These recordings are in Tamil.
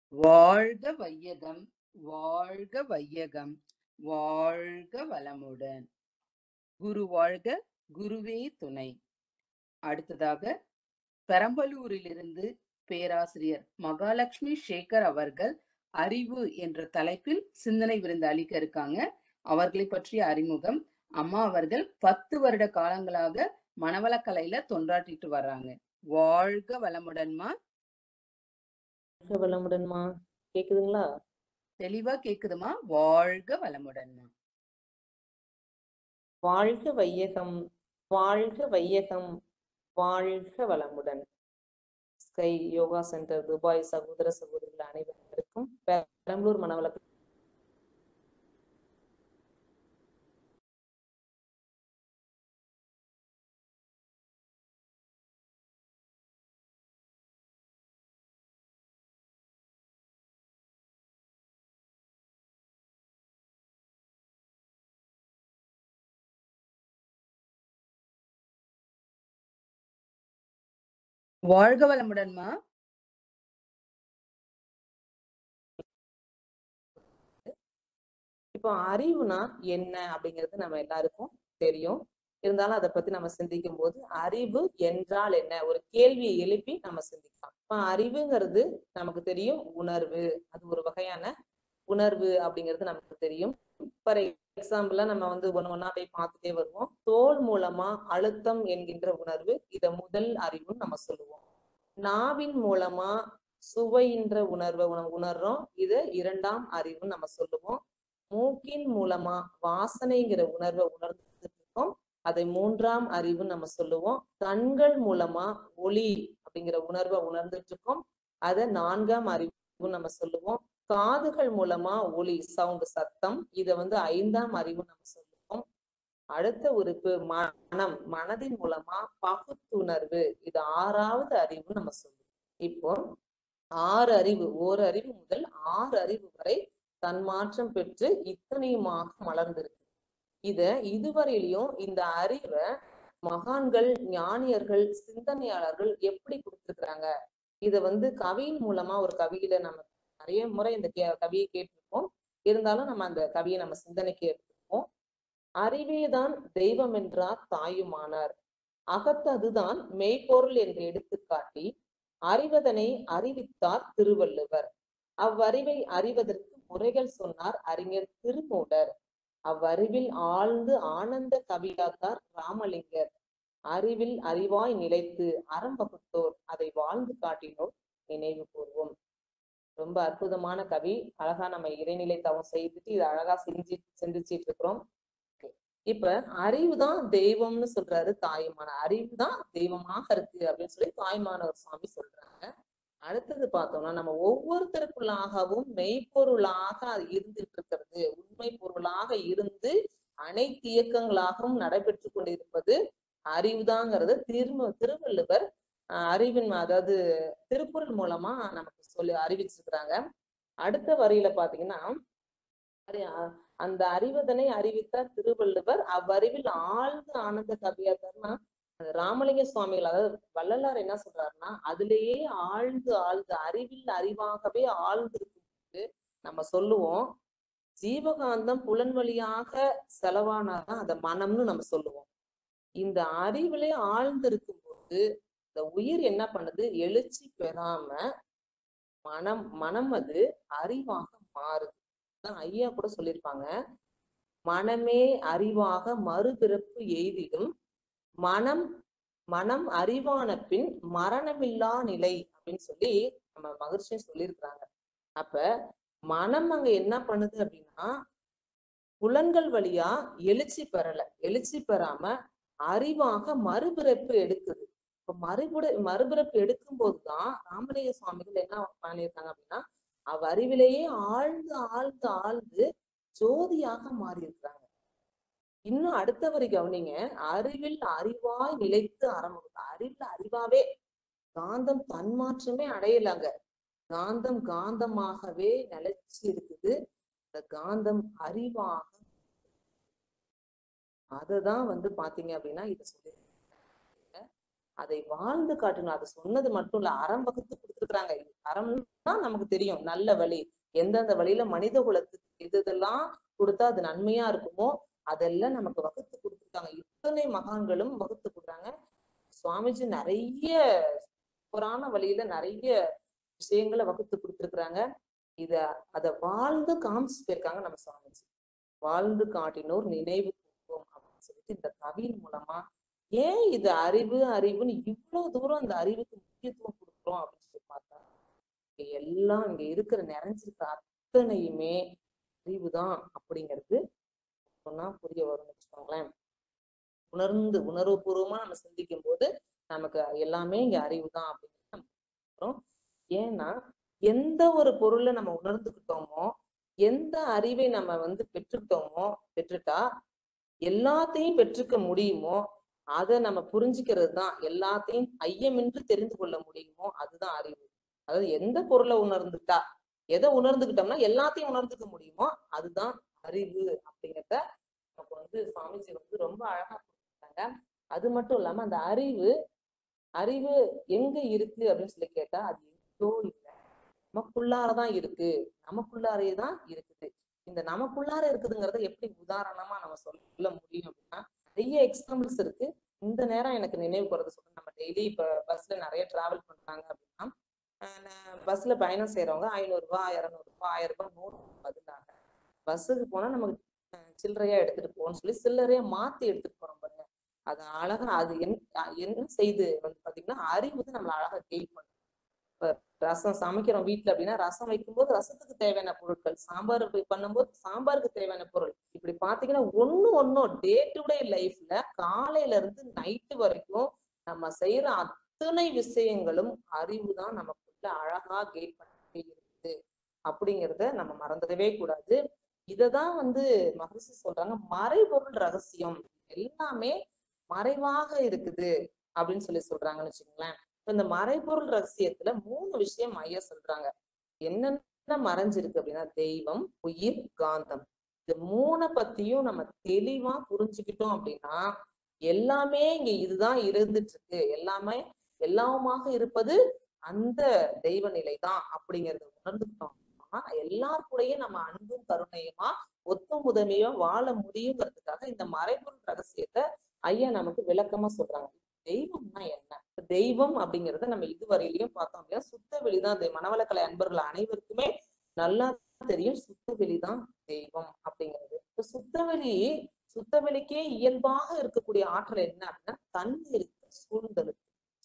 வாழ்க வையகம் வாழ்க வையகம் வாழ்க வளமுடன் குரு வாழ்க குருவே துணை அடுத்ததாக பெரம்பலூரிலிருந்து பேராசிரியர் மகாலட்சுமி சேகர் அவர்கள் அறிவு என்ற தலைப்பில் சிந்தனை விருந்து அளிக்க இருக்காங்க அவர்களை பற்றிய அறிமுகம் அம்மா அவர்கள் பத்து வருட காலங்களாக மனவளக்கலையில தொண்டாற்றிட்டு வர்றாங்க வாழ்க வளமுடன்மா வாழ்க வளமுடன்மா கேக்குதுங்களா தெளிவா கேக்குதுமா வாழ்க வளமுடன்மா வாழ்க வையகம் வாழ்க வையகம் வாழ்க வளமுடன் ஸ்கை யோகா சென்டர் துபாய் சகோதர சகோதரிகள் அனைவருக்கும் பெரம்பலூர் மனவளக்கு வாழ்க வளமுடன்மா இப்போ அறிவுனா என்ன அப்படிங்கிறது நம்ம எல்லாருக்கும் தெரியும் இருந்தாலும் அதை பத்தி நம்ம சிந்திக்கும் போது அறிவு என்றால் என்ன ஒரு கேள்வியை எழுப்பி நம்ம சிந்திக்கலாம் இப்ப அறிவுங்கிறது நமக்கு தெரியும் உணர்வு அது ஒரு வகையான உணர்வு அப்படிங்கிறது நமக்கு தெரியும் ஃபார் எக்ஸாம்பிளா நம்ம வந்து ஒண்ணு ஒண்ணா போய் பார்த்துட்டே வருவோம் தோல் மூலமா அழுத்தம் என்கின்ற உணர்வு இத முதல் அறிவுன்னு நம்ம சொல்லுவோம் நாவின் மூலமா சுவைன்ற உணர்வை உண- உணர்றோம் இத இரண்டாம் அறிவுன்னு நம்ம சொல்லுவோம் மூக்கின் மூலமா வாசனைங்கிற உணர்வை உணர்ந்துட்டு இருக்கோம் அதை மூன்றாம் அறிவுன்னு நம்ம சொல்லுவோம் கண்கள் மூலமா ஒளி அப்படிங்கிற உணர்வை உணர்ந்துட்டு இருக்கோம் அதை நான்காம் அறிவு நம்ம சொல்லுவோம் காதுகள் மூலமா ஒளி சவுண்ட் சத்தம் இத வந்து ஐந்தாம் அறிவு நம்ம சொல்லுவோம் அடுத்த உறுப்பு மனம் மனதின் மூலமா பகுத்துணர்வு இது ஆறாவது அறிவு நம்ம சொல்லுவோம் இப்போ ஆறு அறிவு ஓர் அறிவு முதல் ஆறு அறிவு வரை தன்மாற்றம் பெற்று இத்தனையுமாக மலர்ந்திருக்கு இத இதுவரையிலையும் இந்த அறிவை மகான்கள் ஞானியர்கள் சிந்தனையாளர்கள் எப்படி கொடுத்திருக்கிறாங்க இத வந்து கவியின் மூலமா ஒரு கவியில நம்ம நிறைய முறை இந்த கே- கவியை கேட்டிருப்போம் இருந்தாலும் நம்ம அந்த கவியை நம்ம சிந்தனைக்கு எடுத்திருப்போம் அறிவேதான் தெய்வம் என்றார் தாயுமானார் அகத்து அதுதான் மெய்ப்பொருள் என்று எடுத்துக்காட்டி அறிவதனை அறிவித்தார் திருவள்ளுவர் அவ்வறிவை அறிவதற்கு முறைகள் சொன்னார் அறிஞர் திருமூலர் அவ்வறிவில் ஆழ்ந்து ஆனந்த கவியாத்தார் ராமலிங்கர் அறிவில் அறிவாய் நிலைத்து அறம் வகுத்தோர் அதை வாழ்ந்து காட்டினோர் நினைவு கூர்வோம் ரொம்ப அற்புதமான கவி அழகா நம்ம இறைநிலை தவம் செய்துட்டு இது அழகா செஞ்சு சிந்திச்சிட்டு இருக்கிறோம் இப்ப அறிவுதான் தெய்வம்னு சொல்றாரு தாயுமான அறிவுதான் தெய்வமாக இருக்கு அப்படின்னு சொல்லி தாய்மானவர் சுவாமி சொல்றாங்க அடுத்தது பார்த்தோம்னா நம்ம ஒவ்வொருத்தருக்குள்ளாகவும் மெய்ப்பொருளாக அது இருந்துட்டு இருக்கிறது உண்மை பொருளாக இருந்து அனைத்து இயக்கங்களாகவும் நடைபெற்று கொண்டிருப்பது அறிவுதாங்கிறது திரும திருவள்ளுவர் அஹ், அறிவின் அதாவது திருக்குறள் மூலமா நமக்கு சொல்லி அறிவிச்சிருக்கிறாங்க அடுத்த வரியில பாத்தீங்கன்னா அறி- அ- அந்த அறிவதனை அறிவித்தார் திருவள்ளுவர் அவ்வறிவில் ஆழ்ந்து ஆனந்த கவியாத்தார்னா அந்த ராமலிங்க சுவாமிகள் அதாவது வள்ளலார் என்ன சொல்றாருன்னா அதிலேயே ஆழ்ந்து ஆழ்ந்து அறிவில் அறிவாகவே ஆழ்ந்து இருக்கும்போது நம்ம சொல்லுவோம் ஜீவகாந்தம் புலன் வழியாக செலவானாதான் அந்த மனம்னு நம்ம சொல்லுவோம் இந்த அறிவிலே ஆழ்ந்து இருக்கும்போது இந்த உயிர் என்ன பண்ணுது எழுச்சி பெறாம மனம் மனம் அது அறிவாக மாறுது அதான் ஐயா கூட சொல்லியிருப்பாங்க மனமே அறிவாக மறுபிறப்பு எய்திடும் மனம் மனம் அறிவான பின் மரணமில்லா நிலை அப்படின்னு சொல்லி நம்ம மகிழ்ச்சியும் சொல்லியிருக்கிறாங்க அப்ப மனம் அங்க என்ன பண்ணுது அப்படின்னா புலன்கள் வழியா எழுச்சி பெறல எழுச்சி பெறாம அறிவாக மறுபிறப்பு எடுக்குது இப்ப மறுபுட மறுபிறப்பு எடுக்கும் போதுதான் ராமலிங்க சுவாமிகள் என்ன பண்ணியிருக்காங்க அப்படின்னா அவ் அறிவிலேயே ஆழ்ந்து ஆழ்ந்து ஆழ்ந்து ஜோதியாக மாறி இருக்கிறாங்க இன்னும் அடுத்த வரி கவனிங்க அறிவில் அறிவாய் நிலைத்து ஆரம்பிக்கும் அறிவில் அறிவாவே காந்தம் தன்மாற்றமே அடையலாங்க காந்தம் காந்தமாகவே நிலைச்சு இருக்குது அந்த காந்தம் அறிவாக அததான் வந்து பாத்தீங்க அப்படின்னா இத சொல்லி அதை வாழ்ந்து காட்டணும் அது சொன்னது மட்டும் இல்ல அறம் வகுத்து கொடுத்துருக்காங்க அறம்னா நமக்கு தெரியும் நல்ல வழி எந்தெந்த வழியில மனித குலத்துக்கு எது எதெல்லாம் கொடுத்தா அது நன்மையா இருக்குமோ அதெல்லாம் நமக்கு வகுத்து கொடுத்துருக்காங்க இத்தனை மகான்களும் வகுத்து கொடுக்குறாங்க சுவாமிஜி நிறைய புராண வழியில நிறைய விஷயங்களை வகுத்து கொடுத்துருக்குறாங்க இத அத வாழ்ந்து காமிச்சு போயிருக்காங்க நம்ம சுவாமிஜி வாழ்ந்து காட்டினோர் நினைவு கூறுவோம் அப்படின்னு சொல்லிட்டு இந்த கவியின் மூலமா ஏன் இது அறிவு அறிவுன்னு இவ்வளவு தூரம் இந்த அறிவுக்கு முக்கியத்துவம் கொடுக்குறோம் அப்படின்னு சொல்லி பார்த்தா இங்க எல்லாம் இங்க இருக்கிற நிறைஞ்சிருக்க அத்தனையுமே அறிவுதான் அப்படிங்கிறது சொன்னா புரிய வரும்னு வச்சுக்கோங்களேன் உணர்ந்து உணர்வுபூர்வமா நம்ம சிந்திக்கும் போது நமக்கு எல்லாமே இங்க அறிவு தான் அப்படின்னு நம்ம பார்க்கிறோம். ஏன்னா எந்த ஒரு பொருளை நம்ம உணர்ந்துக்கிட்டோமோ எந்த அறிவை நம்ம வந்து பெற்றுக்கிட்டோமோ பெற்றுட்டா எல்லாத்தையும் பெற்றுக்க முடியுமோ அதை நம்ம புரிஞ்சுக்கிறது தான் எல்லாத்தையும் ஐயமின்றி தெரிந்து கொள்ள முடியுமோ அதுதான் அறிவு அதாவது எந்த பொருளை உணர்ந்துட்டா எதை உணர்ந்துக்கிட்டோம்னா எல்லாத்தையும் உணர்ந்துக்க முடியுமோ அதுதான் அறிவு அப்படிங்கிறத நமக்கு வந்து சுவாமிஜி வந்து ரொம்ப அழகா கொடுத்தாங்க அது மட்டும் இல்லாம அந்த அறிவு அறிவு எங்க இருக்கு அப்படின்னு சொல்லி கேட்டா அது எங்கோ இல்லை நமக்குள்ளாரதான் இருக்கு நமக்குள்ளாரே தான் இருக்குது இந்த நமக்குள்ளார இருக்குதுங்கிறத எப்படி உதாரணமா நம்ம சொல்ல முடியும் அப்படின்னா நிறைய எக்ஸாம்பிள்ஸ் இருக்கு இந்த நேரம் எனக்கு நினைவு போறது சொல்றேன் நம்ம டெய்லி இப்ப பஸ்ல நிறைய டிராவல் பண்றாங்க அப்படின்னா பஸ்ல பயணம் செய்யறவங்க ஐநூறு ரூபாய் இருநூறு ரூபாய் ஆயிரம் ரூபாய் நூறு ரூபாய் பதிலாக பஸ்ஸுக்கு போனா நமக்கு அஹ், சில்லறையா எடுத்துட்டு போகணும்னு சொல்லி சில்லறையா மாத்தி எடுத்துட்டு போறோம் பாருங்க அது அழகா அது என் அஹ் என்ன செய்து வந்து பாத்தீங்கன்னா அறிவு வந்து நம்மள அழகா கெயின் பண்ணும் இப்ப ரசம் சமைக்கிறோம் வீட்ல அப்படின்னா ரசம் வைக்கும்போது ரசத்துக்கு தேவையான பொருட்கள் சாம்பார் இப்படி பண்ணும்போது சாம்பாருக்கு தேவையான பொருள் இப்படி பாத்தீங்கன்னா ஒண்ணு ஒண்ணும் டே டு டே லைஃப்ல காலையில இருந்து நைட்டு வரைக்கும் நம்ம செய்யற அத்தனை விஷயங்களும் அறிவு தான் நமக்குள்ள அழகா கெயின் பண்ணிட்டே இருக்குது அப்படிங்கிறத நம்ம மறந்துடவே கூடாது இததான் வந்து மகரிஷி சொல்றாங்க மறைபொருள் ரகசியம் எல்லாமே மறைவாக இருக்குது அப்படின்னு சொல்லி சொல்றாங்கன்னு வச்சுக்கோங்களேன் இப்ப இந்த மறைபொருள் ரகசியத்துல மூணு விஷயம் ஐயா சொல்றாங்க என்னென்ன மறைஞ்சிருக்கு அப்படின்னா தெய்வம் உயிர் காந்தம் இது மூணை பத்தியும் நம்ம தெளிவா புரிஞ்சுக்கிட்டோம் அப்படின்னா எல்லாமே இங்க இதுதான் இருந்துட்டு இருக்கு எல்லாமே எல்லாமாக இருப்பது அந்த தெய்வ நிலை தான் அப்படிங்கறத உணர்ந்துக்கிட்டோம்னா எல்லாருக்கூடயும் நம்ம அன்பும் கருணையுமா ஒத்தும் உதவியா வாழ முடியுங்கிறதுக்காக இந்த மறைபொருள் ரகசியத்தை ஐயா நமக்கு விளக்கமா சொல்றாங்க தெய்வம்னா என்ன இப்ப தெய்வம் அப்படிங்கறத நம்ம இதுவரையிலயும் பார்த்தோம் அப்படின்னா சுத்த வெளிதான் இந்த மனவளக்கலை அன்பர்கள் அனைவருக்குமே நல்லா தெரியும் சுத்த வெளிதான் தெய்வம் அப்படிங்கிறது இப்ப சுத்தவெளி சுத்தவெளிக்கே இயல்பாக இருக்கக்கூடிய ஆற்றல் என்ன அப்படின்னா தண்ணீருக்கு சூழ்ந்தலுக்கு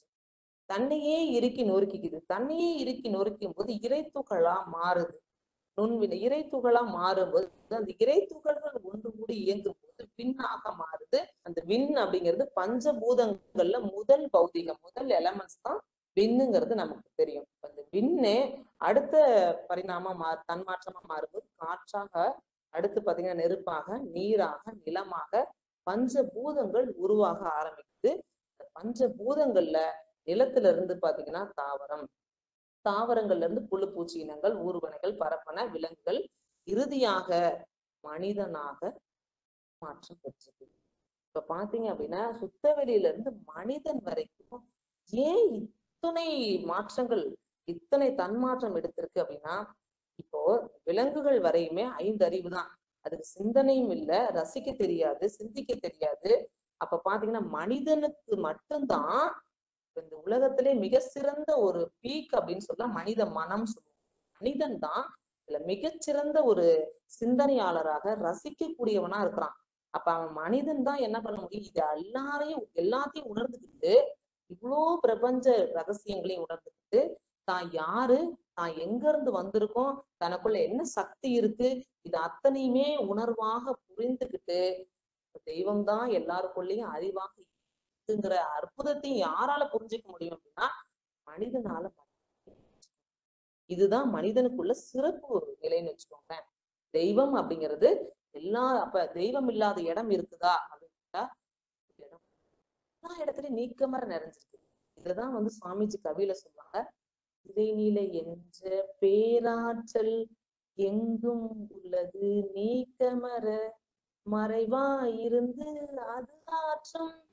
தன்னையே இறுக்கி நொறுக்கிக்குது தன்னையே இறுக்கி நொறுக்கும் போது இறை துகளா மாறுது நுண்வினை இறை துகளா மாறும்போது அந்த இறை துகள்கள் ஒன்று கூடி இயங்கும் போது விண்ணாக மாறுது அந்த விண் அப்படிங்கிறது பஞ்சபூதங்கள்ல முதல் பௌதிகம் முதல் எலமெண்ட்ஸ் தான் விண்ணுங்கிறது நமக்கு தெரியும் அந்த விண்ணு அடுத்த பரிணாமம் மா தன்மாற்றமா மாறும்போது காற்றாக அடுத்து பாத்தீங்கன்னா நெருப்பாக நீராக நிலமாக பஞ்சபூதங்கள் உருவாக ஆரம்பிக்குது அந்த பஞ்சபூதங்கள்ல நிலத்துல இருந்து பாத்தீங்கன்னா தாவரம் தாவரங்கள்ல இருந்து புழு பூச்சி இனங்கள் ஊர்வனைகள் பரப்பன விலங்குகள் இறுதியாக மனிதனாக மாற்றம் பெற்றது இப்ப பாத்தீங்க அப்படின்னா சுத்தவெளியில இருந்து மனிதன் வரைக்கும் ஏன் இத்தனை மாற்றங்கள் இத்தனை தன்மாற்றம் எடுத்திருக்கு அப்படின்னா இப்போ விலங்குகள் வரையுமே ஐந்து அறிவு தான் அதுக்கு சிந்தனையும் இல்ல ரசிக்க தெரியாது சிந்திக்க தெரியாது அப்ப பாத்தீங்கன்னா மனிதனுக்கு மட்டும்தான் இந்த உலகத்திலே மிக சிறந்த ஒரு பீக் அப்படின்னு சொல்ல மனித மனம் சொல்லுவோம் மனிதன் தான் இதுல மிகச்சிறந்த ஒரு சிந்தனையாளராக ரசிக்கக்கூடியவனா இருக்கிறான் அப்ப அவன் மனிதன் தான் என்ன பண்ண முடியும் இது எல்லாரையும் எல்லாத்தையும் உணர்ந்துக்கிட்டு இவ்வளோ பிரபஞ்ச ரகசியங்களையும் உணர்ந்துக்கிட்டு தான் யாரு தான் எங்க இருந்து வந்திருக்கோம் தனக்குள்ள என்ன சக்தி இருக்கு இது அத்தனையுமே உணர்வாக புரிந்துகிட்டு தெய்வம் தான் எல்லாருக்குள்ளேயும் அறிவாக இருக்குங்கிற அற்புதத்தையும் யாரால புரிஞ்சுக்க முடியும் அப்படின்னா மனிதனால மட்டுமே. இதுதான் மனிதனுக்குள்ள சிறப்பு நிலைன்னு வச்சுக்கோங்களேன் தெய்வம் அப்படிங்கிறது எல்லா அப்ப தெய்வம் இல்லாத இடம் இருக்குதா அப்படின்னா இடம் எல்லா இடத்துலயும் நீக்கமர நிறைஞ்சிருக்கு இதுதான் வந்து சுவாமிஜி கவியில சொல்லுவாங்க இறைநிலை என்ற பேராற்றல் எங்கும் உள்ளது நீக்கமர மறைவாயிருந்து அது ஆற்றும்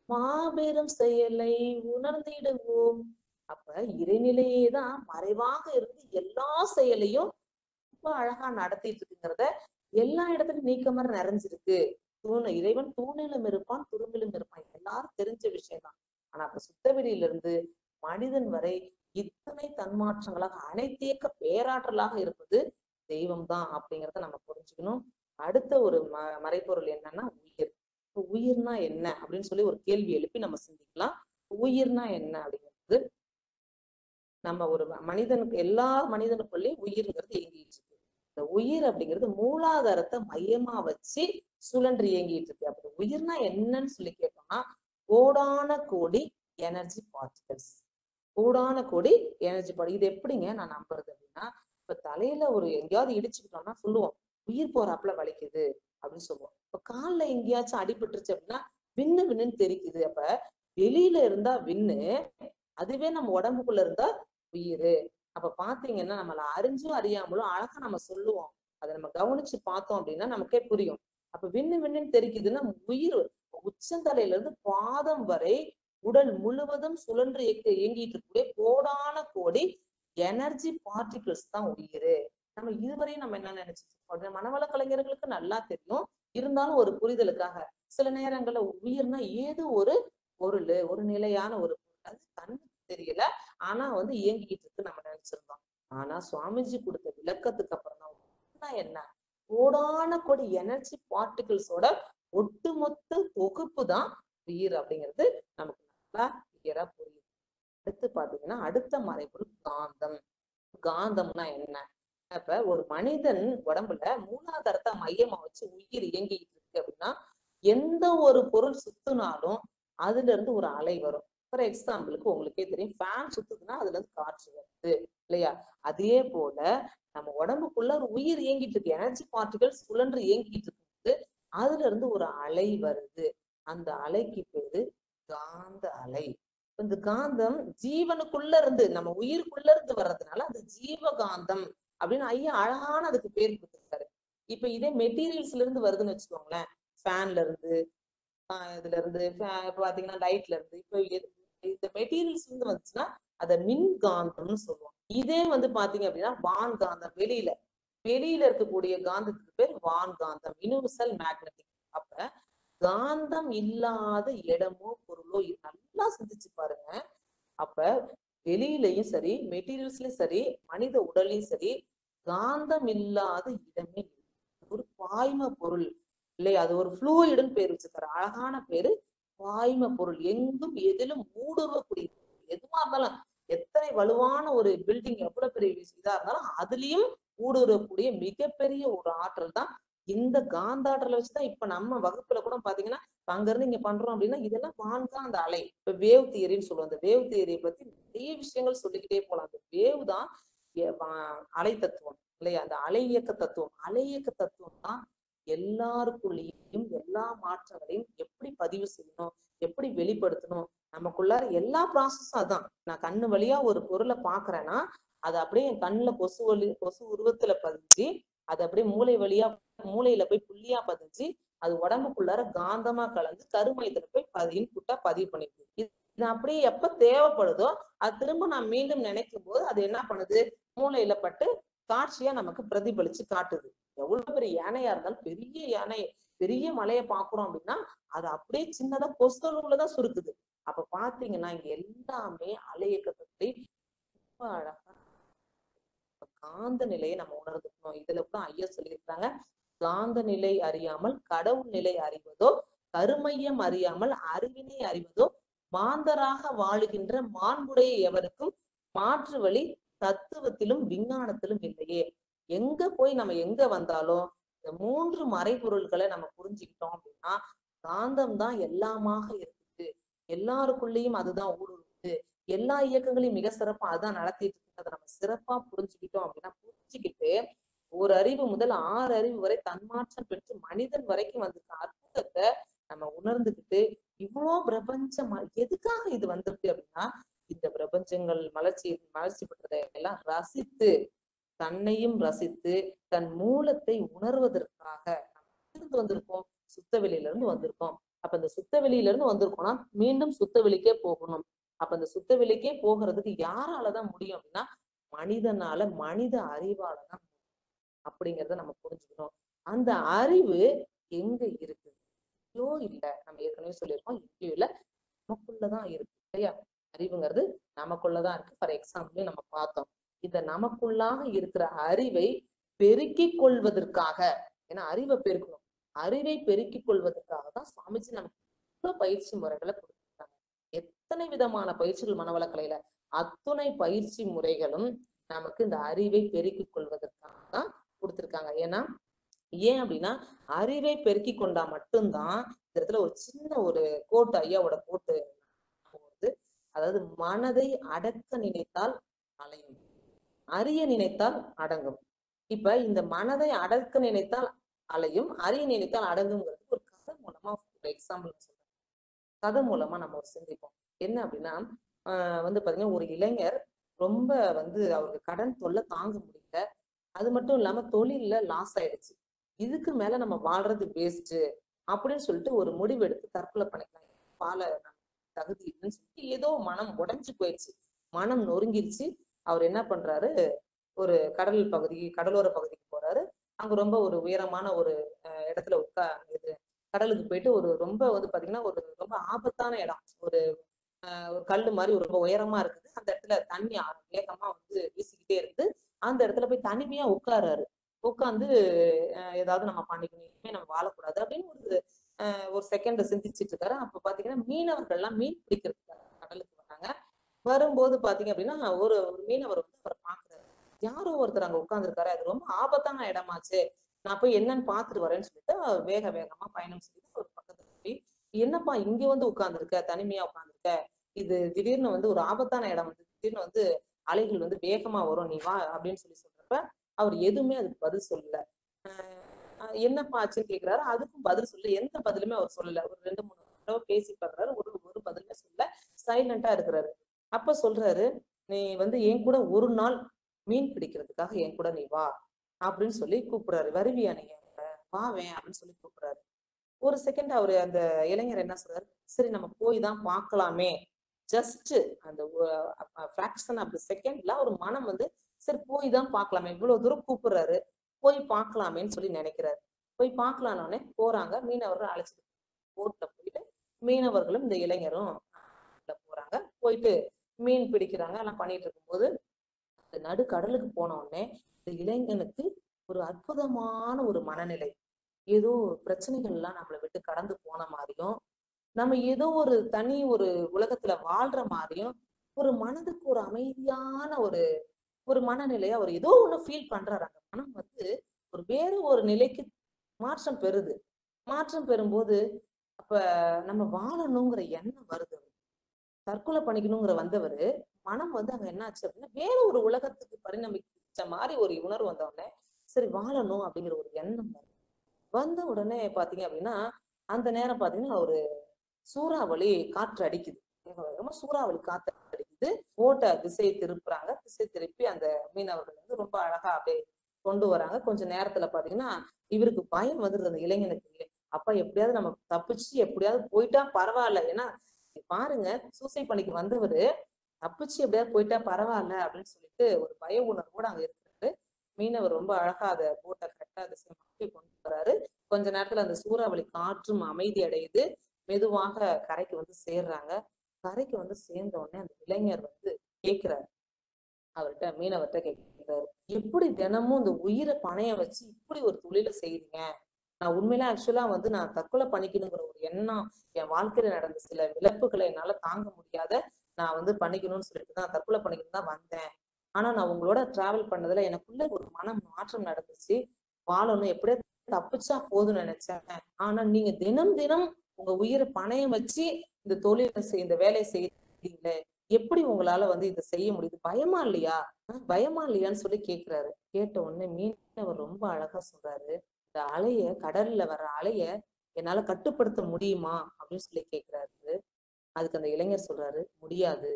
மாபெரும் செயலை உணர்ந்திடுவோம் அப்ப இறைநிலையே தான் மறைவாக இருந்து எல்லா செயலையும் ரொம்ப அழகா நடத்திட்டு இருக்குங்கிறத எல்லா இடத்துலயும் நீக்கமர நிறைஞ்சிருக்கு தூண் இறைவன் தூணிலும் இருப்பான் துரும்பிலும் இருப்பான் எல்லாரும் தெரிஞ்ச விஷயம்தான் ஆனா அப்ப சுத்தவெளியில இருந்து மனிதன் வரை இத்தனை தன்மாற்றங்களாக அனைத்தியக்க பேராற்றலாக இருப்பது தெய்வம் தான் அப்படிங்கிறத நம்ம புரிஞ்சுக்கணும் அடுத்த ஒரு ம மறைப்பொருள் என்னன்னா உயிர் இப்ப உயிர்னா என்ன அப்படின்னு சொல்லி ஒரு கேள்வி எழுப்பி நம்ம சிந்திக்கலாம் உயிர்னா என்ன அப்படிங்கிறது நம்ம ஒரு மனிதனுக்கு எல்லா மனிதனுக்குள்ளேயும் உயிர்ங்கிறது இயங்கிட்டு இருக்கு இந்த உயிர் அப்படிங்கிறது மூலாதாரத்தை மையமா வச்சு சுழன்று இயங்கிட்டு இருக்கு அப்படி உயிர்னா என்னன்னு சொல்லி கேட்டோம்னா கோடான கோடி எனர்ஜி பார்ட்டிகல்ஸ் கோடான கோடி எனர்ஜி பார்ட்டி இது எப்படிங்க நான் நம்புறது அப்படின்னா இப்ப தலையில ஒரு எங்கேயாவது இடிச்சுக்கிட்டோம்னா சொல்லுவோம் உயிர் போறாப்புல வலிக்குது அப்படின்னு சொல்லுவோம் இப்ப கால்ல எங்கேயாச்சும் அடிபட்டுருச்சு அப்படின்னா விண்ணு விண்ணுன்னு தெரிக்குது அப்ப வெளியில இருந்தா விண்ணு அதுவே நம்ம உடம்புக்குள்ள இருந்தா உயிர் அப்ப பாத்தீங்கன்னா நம்மள அறிஞ்சும் அறியாமலும் அழகா நம்ம சொல்லுவோம் அதை நம்ம கவனிச்சு பார்த்தோம் அப்படின்னா நமக்கே புரியும் அப்ப விண்ணு விண்ணுன்னு தெரிக்குதுன்னா உயிர் உச்சந்தலையில இருந்து பாதம் வரை உடல் முழுவதும் சுழன்று இயக்க இயங்கிட்டு இருக்கக்கூடிய கோடான கோடி எனர்ஜி பார்ட்டிகிள்ஸ் தான் உயிர் நம்ம இதுவரையும் நம்ம என்ன நினைச்சிட்டு இருக்கோம் மனவள கலைஞர்களுக்கு நல்லா தெரியும் இருந்தாலும் ஒரு புரிதலுக்காக சில நேரங்கள்ல உயிர்னா ஏதோ ஒரு பொருள் ஒரு நிலையான ஒரு பொருள் அது கண்ணுக்கு தெரியல ஆனா வந்து இயங்கிட்டு இருக்கு நம்ம நினைச்சிருந்தோம் ஆனா சுவாமிஜி கொடுத்த விளக்கத்துக்கு அப்புறம் தான் உயிர்னா என்ன கோடான கோடி எனர்ஜி பார்ட்டிகிள்ஸோட ஒட்டுமொத்த தொகுப்பு தான் உயிர் அப்படிங்கிறது நமக்கு நல்லா கிளியரா புரியுது அடுத்து பாத்தீங்கன்னா அடுத்த மறைபொருள் காந்தம் காந்தம்னா என்ன அப்ப ஒரு மனிதன் உடம்புல மூலாதாரத்தை மையமா வச்சு உயிர் இயங்கிட்டு இருக்கு அப்படின்னா எந்த ஒரு பொருள் சுத்துனாலும் அதுல இருந்து ஒரு அலை வரும் ஃபார் எக்ஸாம்பிளுக்கு உங்களுக்கே தெரியும் ஃபேன் சுத்துதுன்னா அதுல இருந்து காற்று வருது இல்லையா அதே போல நம்ம உடம்புக்குள்ள ஒரு உயிர் இயங்கிட்டு இருக்கு எனர்ஜி பார்ட்டிகல்ஸ் சுழன்று இயங்கிட்டு இருக்குது அதுல இருந்து ஒரு அலை வருது அந்த அலைக்கு பேரு காந்த அலை இந்த காந்தம் ஜீவனுக்குள்ள இருந்து நம்ம உயிருக்குள்ள இருந்து வர்றதுனால அது ஜீவகாந்தம் அப்படின்னு ஐயா அழகான அதுக்கு பேர் கொடுத்துருக்காரு இப்ப இதே மெட்டீரியல்ஸ்ல இருந்து வருதுன்னு வச்சுக்கோங்களேன் ஃபேன்ல இருந்து ஆஹ் இதுல இருந்து fa- இப்ப பாத்தீங்கன்னா லைட்ல இருந்து இப்ப எது- இந்த மெட்டீரியல்ஸ் இருந்து வந்துச்சுன்னா அத மின்காந்தம்னு சொல்லுவோம் இதே வந்து பாத்தீங்க அப்படின்னா வான்காந்தம் வெளியில வெளியில இருக்கக்கூடிய காந்தத்துக்கு பேர் வான்காந்தம் யூனிவர்சல் மேக்னெட்டிக் அப்ப காந்தம் இல்லாத இடமோ பொருளோ இது நல்லா சிந்திச்சு பாருங்க அப்ப வெளியிலயும் சரி மெட்டீரியல்ஸ்லயும் சரி மனித உடல்லையும் சரி காந்தம் இல்லாத இடமே இல்லை. ஒரு பாய்ம பொருள் இல்லையா அது ஒரு ஃப்ளூயிடுன்னு பேர் வச்சிருக்காரு அழகான பேரு பாய்ம பொருள் எங்கும் எதிலும் ஊடுருவக்கூடிய எதுவா இருந்தாலும் எத்தனை வலுவான ஒரு பில்டிங் எவ்வளவு பெரிய விஷயம் இதா இருந்தாலும் அதுலயும் ஊடுருவக்கூடிய மிகப்பெரிய ஒரு ஆற்றல் தான் இந்த காந்தாற்றலை வச்சுதான் இப்ப நம்ம வகுப்புல கூட பாத்தீங்கன்னா இப்ப அங்க இருந்து இங்க பண்றோம் அப்படின்னா இதெல்லாம் வான்காந்த அலை இப்ப வேவ் தியரின்னு சொல்லுவோம் அந்த வேவ் தியரியை பத்தி நிறைய விஷயங்கள் சொல்லிக்கிட்டே போலாம் அந்த வேவ் தான் எ- வா- அலை தத்துவம் இல்லையா அந்த அலை இயக்க தத்துவம் அலை இயக்க தத்துவம் தான் எல்லாருக்குள்ளேயும் எல்லா மாற்றங்களையும் எப்படி பதிவு செய்யணும் எப்படி வெளிப்படுத்தணும் நமக்குள்ளார எல்லா ப்ராசஸும் அதான் நான் கண்ணு வழியா ஒரு பொருளை பாக்குறேன்னா அது அப்படியே என் கண்ணுல கொசு வலி கொசு உருவத்துல பதிஞ்சு அது அப்படியே மூளை வழியா மூளையில போய் புள்ளியா பதிஞ்சு அது உடம்புக்குள்ளார காந்தமா கலந்து கருமையத்துல போய் பதி இன்புட்டா பதிவு பண்ணிடுது இது இது அப்படியே எப்ப தேவைப்படுதோ அது திரும்ப நான் மீண்டும் நினைக்கும் போது அது என்ன பண்ணுது மூளையில பட்டு காட்சியா நமக்கு பிரதிபலிச்சு காட்டுது எவ்வளவு பெரிய யானையா இருந்தாலும் பெரிய யானை பெரிய மலையை பாக்குறோம் அப்படின்னா அது அப்படியே சின்னதா கொசுகளுக்குள்ளதான் சுருக்குது அப்ப பாத்தீங்கன்னா இங்க எல்லாமே அலையக்கத்தை ரொம்ப அழகா காந்த நிலையை நம்ம உணர்ந்துக்கணும் இதுல கூட ஐயா சொல்லியிருக்காங்க காந்த நிலை அறியாமல் கடவுள் நிலை அறிவதோ கருமையம் அறியாமல் அறிவினை அறிவதோ மாந்தராக வாழுகின்ற மாண்புடைய எவருக்கும் மாற்று வழி தத்துவத்திலும் விஞ்ஞானத்திலும் இல்லையே எங்க போய் நம்ம எங்க வந்தாலும் இந்த மூன்று மறைபொருள்களை நம்ம புரிஞ்சுக்கிட்டோம் அப்படின்னா காந்தம் தான் எல்லாமாக இருக்குது எல்லாருக்குள்ளேயும் அதுதான் ஊடுருவுது எல்லா இயக்கங்களையும் மிக சிறப்பா அதான் நடத்திட்டு இருக்கிறத நம்ம சிறப்பா புரிஞ்சுக்கிட்டோம் அப்படின்னா புரிஞ்சுக்கிட்டு ஒரு அறிவு முதல் ஆறு அறிவு வரை தன்மாற்றம் பெற்று மனிதன் வரைக்கும் வந்திருக்க அற்புதத்தை நம்ம உணர்ந்துகிட்டு இவ்வளோ பிரபஞ்சம் ம- எதுக்காக இது வந்திருக்கு அப்படின்னா இந்த பிரபஞ்சங்கள் மலர்ச்சி மலர்ச்சி பெற்றதை எல்லாம் ரசித்து தன்னையும் ரசித்து தன் மூலத்தை உணர்வதற்காக நம்ம இருந்து வந்திருக்கோம் சுத்த வெளியில இருந்து வந்திருக்கோம் அப்ப இந்த சுத்தவெளியில இருந்து வந்திருக்கோம்னா மீண்டும் சுத்தவெளிக்கே போகணும் அப்ப இந்த சுத்தவெளிக்கே போகிறதுக்கு யாராலதான் முடியும் அப்படின்னா மனிதனால மனித அறிவால தான் அப்படிங்கறத நம்ம புரிஞ்சுக்கணும் அந்த அறிவு எங்க இருக்கு எங்கேயோ இல்ல நம்ம ஏற்கனவே சொல்லியிருக்கோம் எங்கேயோ இல்ல நமக்குள்ளதான் இருக்கு இல்லையா அறிவுங்கிறது நமக்குள்ளதான் இருக்கு ஃபார் எக்ஸாம்பிள் நம்ம பார்த்தோம் இந்த நமக்குள்ளாக இருக்கிற அறிவை பெருக்கிக் கொள்வதற்காக ஏன்னா அறிவை பெருக்கணும் அறிவை பெருக்கிக் கொள்வதற்காக தான் சுவாமிஜி நமக்கு இவ்வளவு பயிற்சி முறைகளை கொடுத்துருக்காங்க எத்தனை விதமான பயிற்சிகள் மனவளக்கலையில அத்துணை பயிற்சி முறைகளும் நமக்கு இந்த அறிவை பெருக்கிக் கொள்வதற்காக தான் கொடுத்திருக்காங்க ஏன்னா ஏன் அப்படின்னா அறிவை பெருக்கி கொண்டா மட்டும்தான் இந்த இடத்துல ஒரு சின்ன ஒரு கோட்டு ஐயாவோட கோட்டு போகுது அதாவது மனதை அடக்க நினைத்தால் அலையும் அறிய நினைத்தால் அடங்கும் இப்ப இந்த மனதை அடக்க நினைத்தால் அலையும் அறிய நினைத்தால் அடங்குங்கிறது ஒரு கதை மூலமா ஒரு எக்ஸாம்பிள் சொல்றேன் கதை மூலமா நம்ம ஒரு சிந்திப்போம் என்ன அப்படின்னா ஆஹ் வந்து பாத்தீங்கன்னா ஒரு இளைஞர் ரொம்ப வந்து அவருக்கு கடன் தொல்லை தாங்க முடியல அது மட்டும் இல்லாம தொழில்ல லாஸ் ஆயிடுச்சு இதுக்கு மேல நம்ம வாழ்றது வேஸ்ட் அப்படின்னு சொல்லிட்டு ஒரு முடிவு எடுத்து தற்கொலை பண்ணிக்கலாம் வாழ தகுதி இல்லைன்னு சொல்லிட்டு ஏதோ மனம் உடைஞ்சு போயிடுச்சு மனம் நொறுங்கிருச்சு அவர் என்ன பண்றாரு ஒரு கடல் பகுதி கடலோர பகுதிக்கு போறாரு அங்க ரொம்ப ஒரு உயரமான ஒரு அஹ், இடத்துல உட்கா இது கடலுக்கு போயிட்டு ஒரு ரொம்ப வந்து பாத்தீங்கன்னா ஒரு ரொம்ப ஆபத்தான இடம் ஒரு ஆஹ், ஒரு கல்லு மாதிரி ஒரு ரொம்ப உயரமா இருக்குது அந்த இடத்துல தண்ணி ஆ- வேகமா வந்து வீசிக்கிட்டே இருக்குது அந்த இடத்துல போய் தனிமையா உட்காராரு உட்காந்து ஏதாவது நம்ம பண்ணிக்கணும் இனிமே நம்ம வாழக்கூடாது அப்படின்னு ஒரு ஆஹ், ஒரு செகண்ட் சிந்திச்சிட்டு இருக்காரு அப்ப பாத்தீங்கன்னா மீனவர்கள் எல்லாம் மீன் பிடிக்கிறதுக்கு கடலுக்கு வராங்க வரும்போது பாத்தீங்க அப்படின்னா ஒரு ஒரு மீனவர் வந்து அவரை பாக்குறாரு யாரோ ஒருத்தர் அங்க உட்கார்ந்துருக்காரு அது ரொம்ப ஆபத்தான இடமாச்சு நான் போய் என்னன்னு பாத்துட்டு வரேன்னு சொல்லிட்டு அவர் வேக வேகமா பயணம் செய்து ஒரு பக்கத்துல போய் என்னப்பா இங்க வந்து உட்கார்ந்துருக்க தனிமையா உட்கார்ந்துருக்க இது திடீர்னு வந்து ஒரு ஆபத்தான இடம் வந்து திடீர்னு வந்து அலைகள் வந்து வேகமா வரும் நீ வா அப்படின்னு சொல்லி சொல்றப்ப அவர் எதுவுமே அதுக்கு பதில் சொல்லல ஆஹ் ஆஹ் என்னப்பா ஆச்சுன்னு கேக்குறாரு அதுக்கும் பதில் சொல்லல எந்த பதிலுமே அவர் சொல்லல ஒரு ரெண்டு மூணு தடவை பேசி பாக்குறாரு ஒரு ஒரு பதிலுமே சொல்லல சைலண்டா இருக்கிறாரு அப்ப சொல்றாரு நீ வந்து என் கூட ஒரு நாள் மீன் பிடிக்கிறதுக்காக என் கூட நீ வா அப்படின்னு சொல்லி கூப்பிடுறாரு வருவியா நீங்க என் கூட? வாவேன் அப்படின்னு சொல்லி கூப்பிடுறாரு ஒரு செகண்ட் அவரு அந்த இளைஞர் என்ன சொல்றாரு சரி நம்ம போய் தான் பார்க்கலாமே ஜஸ்ட் அந்த ஃபிராக்ஷன் ஆஃப் த செகண்ட்ல ஒரு மனம் வந்து சரி போய் தான் பார்க்கலாமே இவ்வளவு தூரம் கூப்பிடுறாரு போய் பார்க்கலாமேன்னு சொல்லி நினைக்கிறாரு போய் பார்க்கலான்னே போறாங்க மீனவர்கள் அழைச்சிட்டு போட்ல போயிட்டு மீனவர்களும் இந்த இளைஞரும் உள்ள போறாங்க போயிட்டு மீன் பிடிக்கிறாங்க எல்லாம் பண்ணிட்டு இருக்கும்போது இந்த நடு கடலுக்கு போன உடனே இந்த இளைஞனுக்கு ஒரு அற்புதமான ஒரு மனநிலை ஏதோ பிரச்சனைகள் எல்லாம் நம்மளை விட்டு கடந்து போன மாதிரியும் நம்ம ஏதோ ஒரு தனி ஒரு உலகத்துல வாழ்ற மாதிரியும் ஒரு மனதுக்கு ஒரு அமைதியான ஒரு ஒரு மனநிலையை அவர் ஏதோ ஒண்ணு ஃபீல் பண்றாரு அந்த மனம் வந்து ஒரு வேற ஒரு நிலைக்கு மாற்றம் பெறுது மாற்றம் பெறும்போது அப்ப நம்ம வாழணுங்கிற எண்ணம் வருது அவருக்கு. தற்கொலை பண்ணிக்கணுங்கிற வந்தவர் மனம் வந்து அங்க என்ன ஆச்சு அப்படின்னா வேற ஒரு உலகத்துக்கு பரிணமிச்ச மாதிரி ஒரு உணர்வு வந்த உடனே சரி வாழணும் அப்படிங்கிற ஒரு எண்ணம் வருது வந்த உடனே பாத்தீங்க அப்படின்னா அந்த நேரம் பாத்தீங்கன்னா ஒரு சூறாவளி காற்று அடிக்குது வேக வேகமா சூறாவளி காற்று அடிக்குது ஓட்ட திசை திருப்புறாங்க திசை திருப்பி அந்த மீனவர்கள் வந்து ரொம்ப அழகா அப்படியே கொண்டு வராங்க கொஞ்ச நேரத்துல பாத்தீங்கன்னா இவருக்கு பயம் வந்துருது அந்த இளைஞனுக்கு அப்பா எப்படியாவது நம்ம தப்பிச்சு எப்படியாவது போயிட்டா பரவாயில்ல ஏன்னா பாருங்க சூசைட் பண்ணிக்கு வந்தவரு தப்பிச்சு எப்படியாவது போயிட்டா பரவாயில்ல அப்படின்னு சொல்லிட்டு ஒரு பய உணர்வோட அங்க இருக்கிறாரு மீனவர் ரொம்ப அழகா அதை போட்டை கரெக்டா திசை மாற்றி கொண்டு வராரு கொஞ்ச நேரத்துல அந்த சூறாவளி காற்றும் அமைதி அடையுது மெதுவாக கரைக்கு வந்து சேர்றாங்க கரைக்கு வந்து சேர்ந்த உடனே அந்த இளைஞர் வந்து கேக்குறாரு அவர்கிட்ட மீனவர்கிட்ட கேட்கிறாரு எப்படி தினமும் இந்த உயிரை பணைய வச்சு இப்படி ஒரு தொழிலை செய்றீங்க நான் உண்மையில ஆக்சுவலா வந்து நான் தற்கொலை பண்ணிக்கணுங்கிற ஒரு எண்ணம் என் வாழ்க்கையில நடந்த சில இழப்புகளை என்னால தாங்க முடியாத நான் வந்து பண்ணிக்கணும்னு சொல்லிட்டு தான் தற்கொலை பண்ணிக்கணும் தான் வந்தேன் ஆனா நான் உங்களோட டிராவல் பண்ணதுல எனக்குள்ள ஒரு மனம் மாற்றம் நடந்துச்சு வாழணும் எப்படியா தப்பிச்சா போதும்னு நினைச்சேன் ஆனா நீங்க தினம் தினம் உங்க உயிரை பணையம் வச்சு இந்த தொழிலை செய் இந்த வேலையை செய்யறீங்களே எப்படி உங்களால வந்து இதை செய்ய முடியுது பயமா இல்லையா அஹ் பயமா இல்லையான்னு சொல்லி கேக்குறாரு கேட்ட உடனே மீனவர் ரொம்ப அழகா சொல்றாரு இந்த அலைய கடல்ல வர்ற அலைய என்னால கட்டுப்படுத்த முடியுமா அப்படின்னு சொல்லி கேக்குறாரு அதுக்கு அந்த இளைஞர் சொல்றாரு முடியாது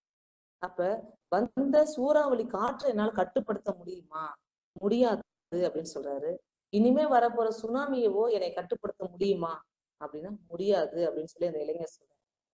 அப்ப வந்த சூறாவளி காற்றை என்னால கட்டுப்படுத்த முடியுமா முடியாது அப்படின்னு சொல்றாரு இனிமே வரப்போற சுனாமியவோ என்னை கட்டுப்படுத்த முடியுமா அப்படின்னா முடியாது அப்படின்னு சொல்லி அந்த இளைஞர் சொல்றாரு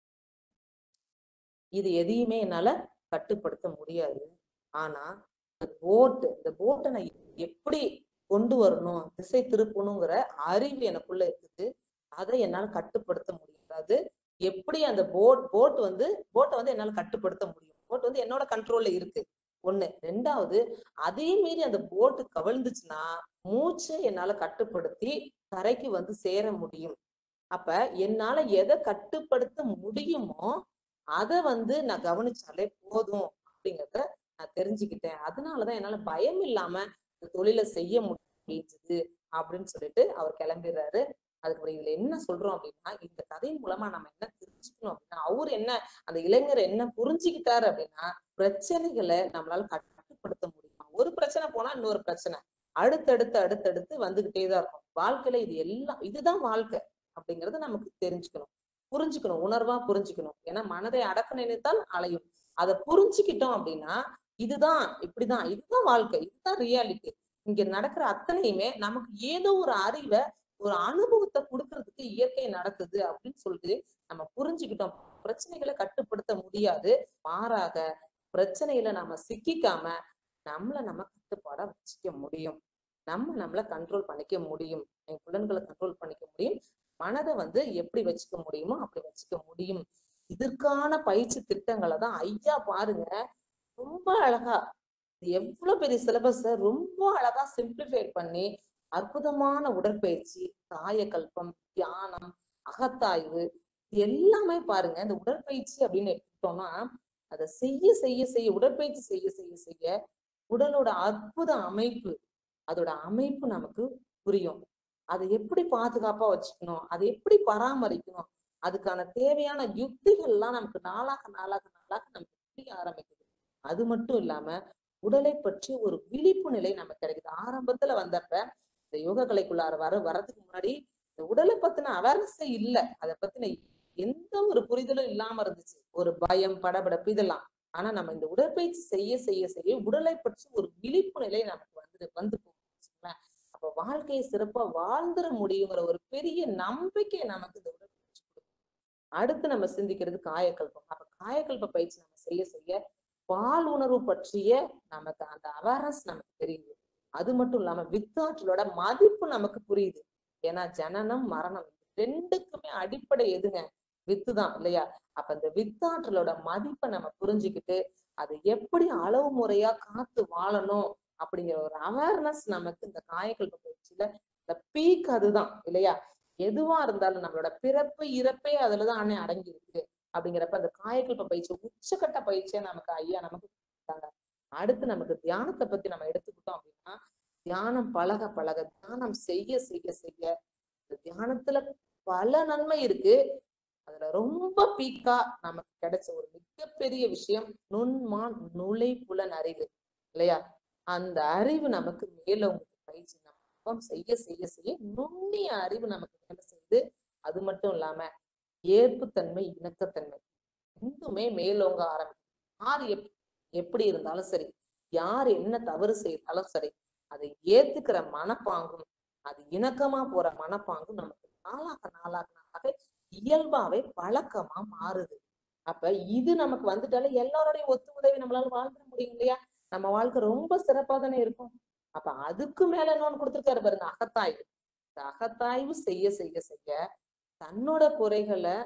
இது எதையுமே என்னால கட்டுப்படுத்த முடியாது ஆனா இந்த போட்டு இந்த போட்டை நான் எப்படி கொண்டு வரணும் திசை திருப்பணுங்கிற அறிவு எனக்குள்ள இருக்குது அதை என்னால கட்டுப்படுத்த முடியாது எப்படி அந்த போட் போட் வந்து போட்டை வந்து என்னால கட்டுப்படுத்த முடியும் போட் வந்து என்னோட கண்ட்ரோல்ல இருக்கு ஒண்ணு ரெண்டாவது அதையும் மீறி அந்த போட்டு கவிழ்ந்துச்சுன்னா மூச்சை என்னால கட்டுப்படுத்தி கரைக்கு வந்து சேர முடியும் அப்ப என்னால எதை கட்டுப்படுத்த முடியுமோ அதை வந்து நான் கவனிச்சாலே போதும் அப்படிங்கறத நான் தெரிஞ்சுக்கிட்டேன் அதனாலதான் என்னால பயம் இல்லாம இந்த தொழிலை செய்ய முடிஞ்சது அப்படின்னு சொல்லிட்டு அவர் கிளம்பிடுறாரு அதுக்கப்புறம் இதுல என்ன சொல்றோம் அப்படின்னா இந்த கதையின் மூலமா நம்ம என்ன தெரிஞ்சுக்கணும் அப்படின்னா அவர் என்ன அந்த இளைஞர் என்ன புரிஞ்சுக்கிட்டாரு அப்படின்னா பிரச்சனைகளை நம்மளால கட்டுப்படுத்த முடியும் ஒரு பிரச்சனை போனா இன்னொரு பிரச்சனை அடுத்தடுத்து அடுத்தடுத்து வந்துகிட்டே தான் இருக்கும் வாழ்க்கையில இது எல்லாம் இதுதான் வாழ்க்கை அப்படிங்கறத நமக்கு தெரிஞ்சுக்கணும் புரிஞ்சுக்கணும் உணர்வா புரிஞ்சுக்கணும் ஏன்னா மனதை அடக்க நினைத்தால் அலையும் அதை புரிஞ்சுக்கிட்டோம் அப்படின்னா இதுதான் இப்படிதான் இதுதான் வாழ்க்கை இதுதான் ரியாலிட்டி இங்க நடக்கிற அத்தனையுமே நமக்கு ஏதோ ஒரு அறிவை ஒரு அனுபவத்தை கொடுக்கறதுக்கு இயற்கை நடக்குது அப்படின்னு சொல்லிட்டு நம்ம புரிஞ்சுக்கிட்டோம் பிரச்சனைகளை கட்டுப்படுத்த முடியாது மாறாக பிரச்சனையில நம்ம சிக்கிக்காம நம்மள நம்ம கட்டுப்பாடா வச்சுக்க முடியும் நம்ம நம்மள கண்ட்ரோல் பண்ணிக்க முடியும் என் புலன்களை கண்ட்ரோல் பண்ணிக்க முடியும் மனதை வந்து எப்படி வச்சுக்க முடியுமோ அப்படி வச்சுக்க முடியும் இதற்கான பயிற்சி திட்டங்களை தான் ஐயா பாருங்க ரொம்ப அழகா இது எவ்வளவு பெரிய சிலபஸ ரொம்ப அழகா சிம்பிளிஃபை பண்ணி அற்புதமான உடற்பயிற்சி காயக்கல்பம் தியானம் அகத்தாய்வு இது எல்லாமே பாருங்க இந்த உடற்பயிற்சி அப்படின்னு எடுத்துட்டோம்னா அதை செய்ய செய்ய செய்ய உடற்பயிற்சி செய்ய செய்ய செய்ய உடலோட அற்புத அமைப்பு அதோட அமைப்பு நமக்கு புரியும் அதை எப்படி பாதுகாப்பா வச்சுக்கணும் அதை எப்படி பராமரிக்கணும் அதுக்கான தேவையான யுக்திகள்லாம் நமக்கு நாளாக நாளாக நாளாக நமக்கு புரிய ஆரம்பிக்குது அது மட்டும் இல்லாம உடலை பற்றி ஒரு விழிப்பு நிலை நமக்கு கிடைக்குது ஆரம்பத்துல வந்தப்ப இந்த யோக கலைக்குள்ளார வர வர்றதுக்கு முன்னாடி இந்த உடலை பத்தின அவேர்னஸே இல்ல அதை பத்தின எந்த ஒரு புரிதலும் இல்லாம இருந்துச்சு ஒரு பயம் படபடப்பு இதெல்லாம் ஆனா நம்ம இந்த உடற்பயிற்சி செய்ய செய்ய செய்ய உடலை பற்றி ஒரு விழிப்பு நிலை நமக்கு வந்து வந்து போகும் அப்ப வாழ்க்கையை சிறப்பா வாழ்ந்துட முடியுங்கிற ஒரு பெரிய நம்பிக்கை நமக்கு இந்த உடற்பயிற்சி கொடுக்கும் அடுத்து நம்ம சிந்திக்கிறது காயக்கல்பம் அப்ப காயக்கல்ப பயிற்சி நம்ம செய்ய செய்ய பால் உணர்வு பற்றிய நமக்கு அந்த அவேர்னஸ் நமக்கு தெரியுது அது மட்டும் இல்லாம வித்தாற்றலோட மதிப்பு நமக்கு புரியுது ஏன்னா ஜனனம் மரணம் ரெண்டுக்குமே அடிப்படை எதுங்க வித்து தான் இல்லையா அப்ப இந்த வித்தாற்றலோட மதிப்பை நம்ம புரிஞ்சுக்கிட்டு அதை எப்படி அளவு முறையா காத்து வாழணும் அப்படிங்கிற ஒரு அவேர்னஸ் நமக்கு இந்த காயக்கல்ப பயிற்சியில இந்த பீக் அதுதான் இல்லையா எதுவா இருந்தாலும் நம்மளோட பிறப்பு இறப்பே அதுலதான் அண்ணே அடங்கி இருக்கு அப்படிங்கிறப்ப அந்த காயக்கல்ப பயிற்சி உச்சக்கட்ட பயிற்சியா நமக்கு ஐயா நமக்கு கொடுத்தாங்க அடுத்து நமக்கு தியானத்தை பத்தி நம்ம எடுத்துக்கிட்டோம் அப்படின்னா தியானம் பழக பழக தியானம் செய்ய செய்ய செய்ய இந்த தியானத்துல பல நன்மை இருக்கு அதுல ரொம்ப பீக்கா நமக்கு கிடைச்ச ஒரு மிகப்பெரிய விஷயம் நுண்மான் நுழை புலன் அறிவு இல்லையா அந்த அறிவு நமக்கு மேலோங்குது பயிற்சி நம்ம செய்ய செய்ய செய்ய நுண்ணிய அறிவு நமக்கு வேலை செய்யுது அது மட்டும் இல்லாம ஏற்புத்தன்மை இணக்கத்தன்மை ரெண்டுமே மேலோங்க ஆரம்பிக்கும் யார் எப் எப்படி இருந்தாலும் சரி யார் என்ன தவறு செய்தாலும் சரி அதை ஏத்துக்கிற மனப்பாங்கும் அது இணக்கமா போற மனப்பாங்கும் நமக்கு நாளாக நாளாக நாளாக இயல்பாவே பழக்கமா மாறுது அப்ப இது நமக்கு வந்துட்டாலே எல்லாரோடையும் ஒத்து உதவி நம்மளால வாழ்ந்துட முடியும் இல்லையா நம்ம வாழ்க்கை ரொம்ப சிறப்பா தானே இருக்கும் அப்ப அதுக்கு மேல இன்னொன்னு கொடுத்துருக்காரு பாருங்க அகத்தாய்வு இந்த அகத்தாய்வு செய்ய செய்ய செய்ய தன்னோட குறைகளை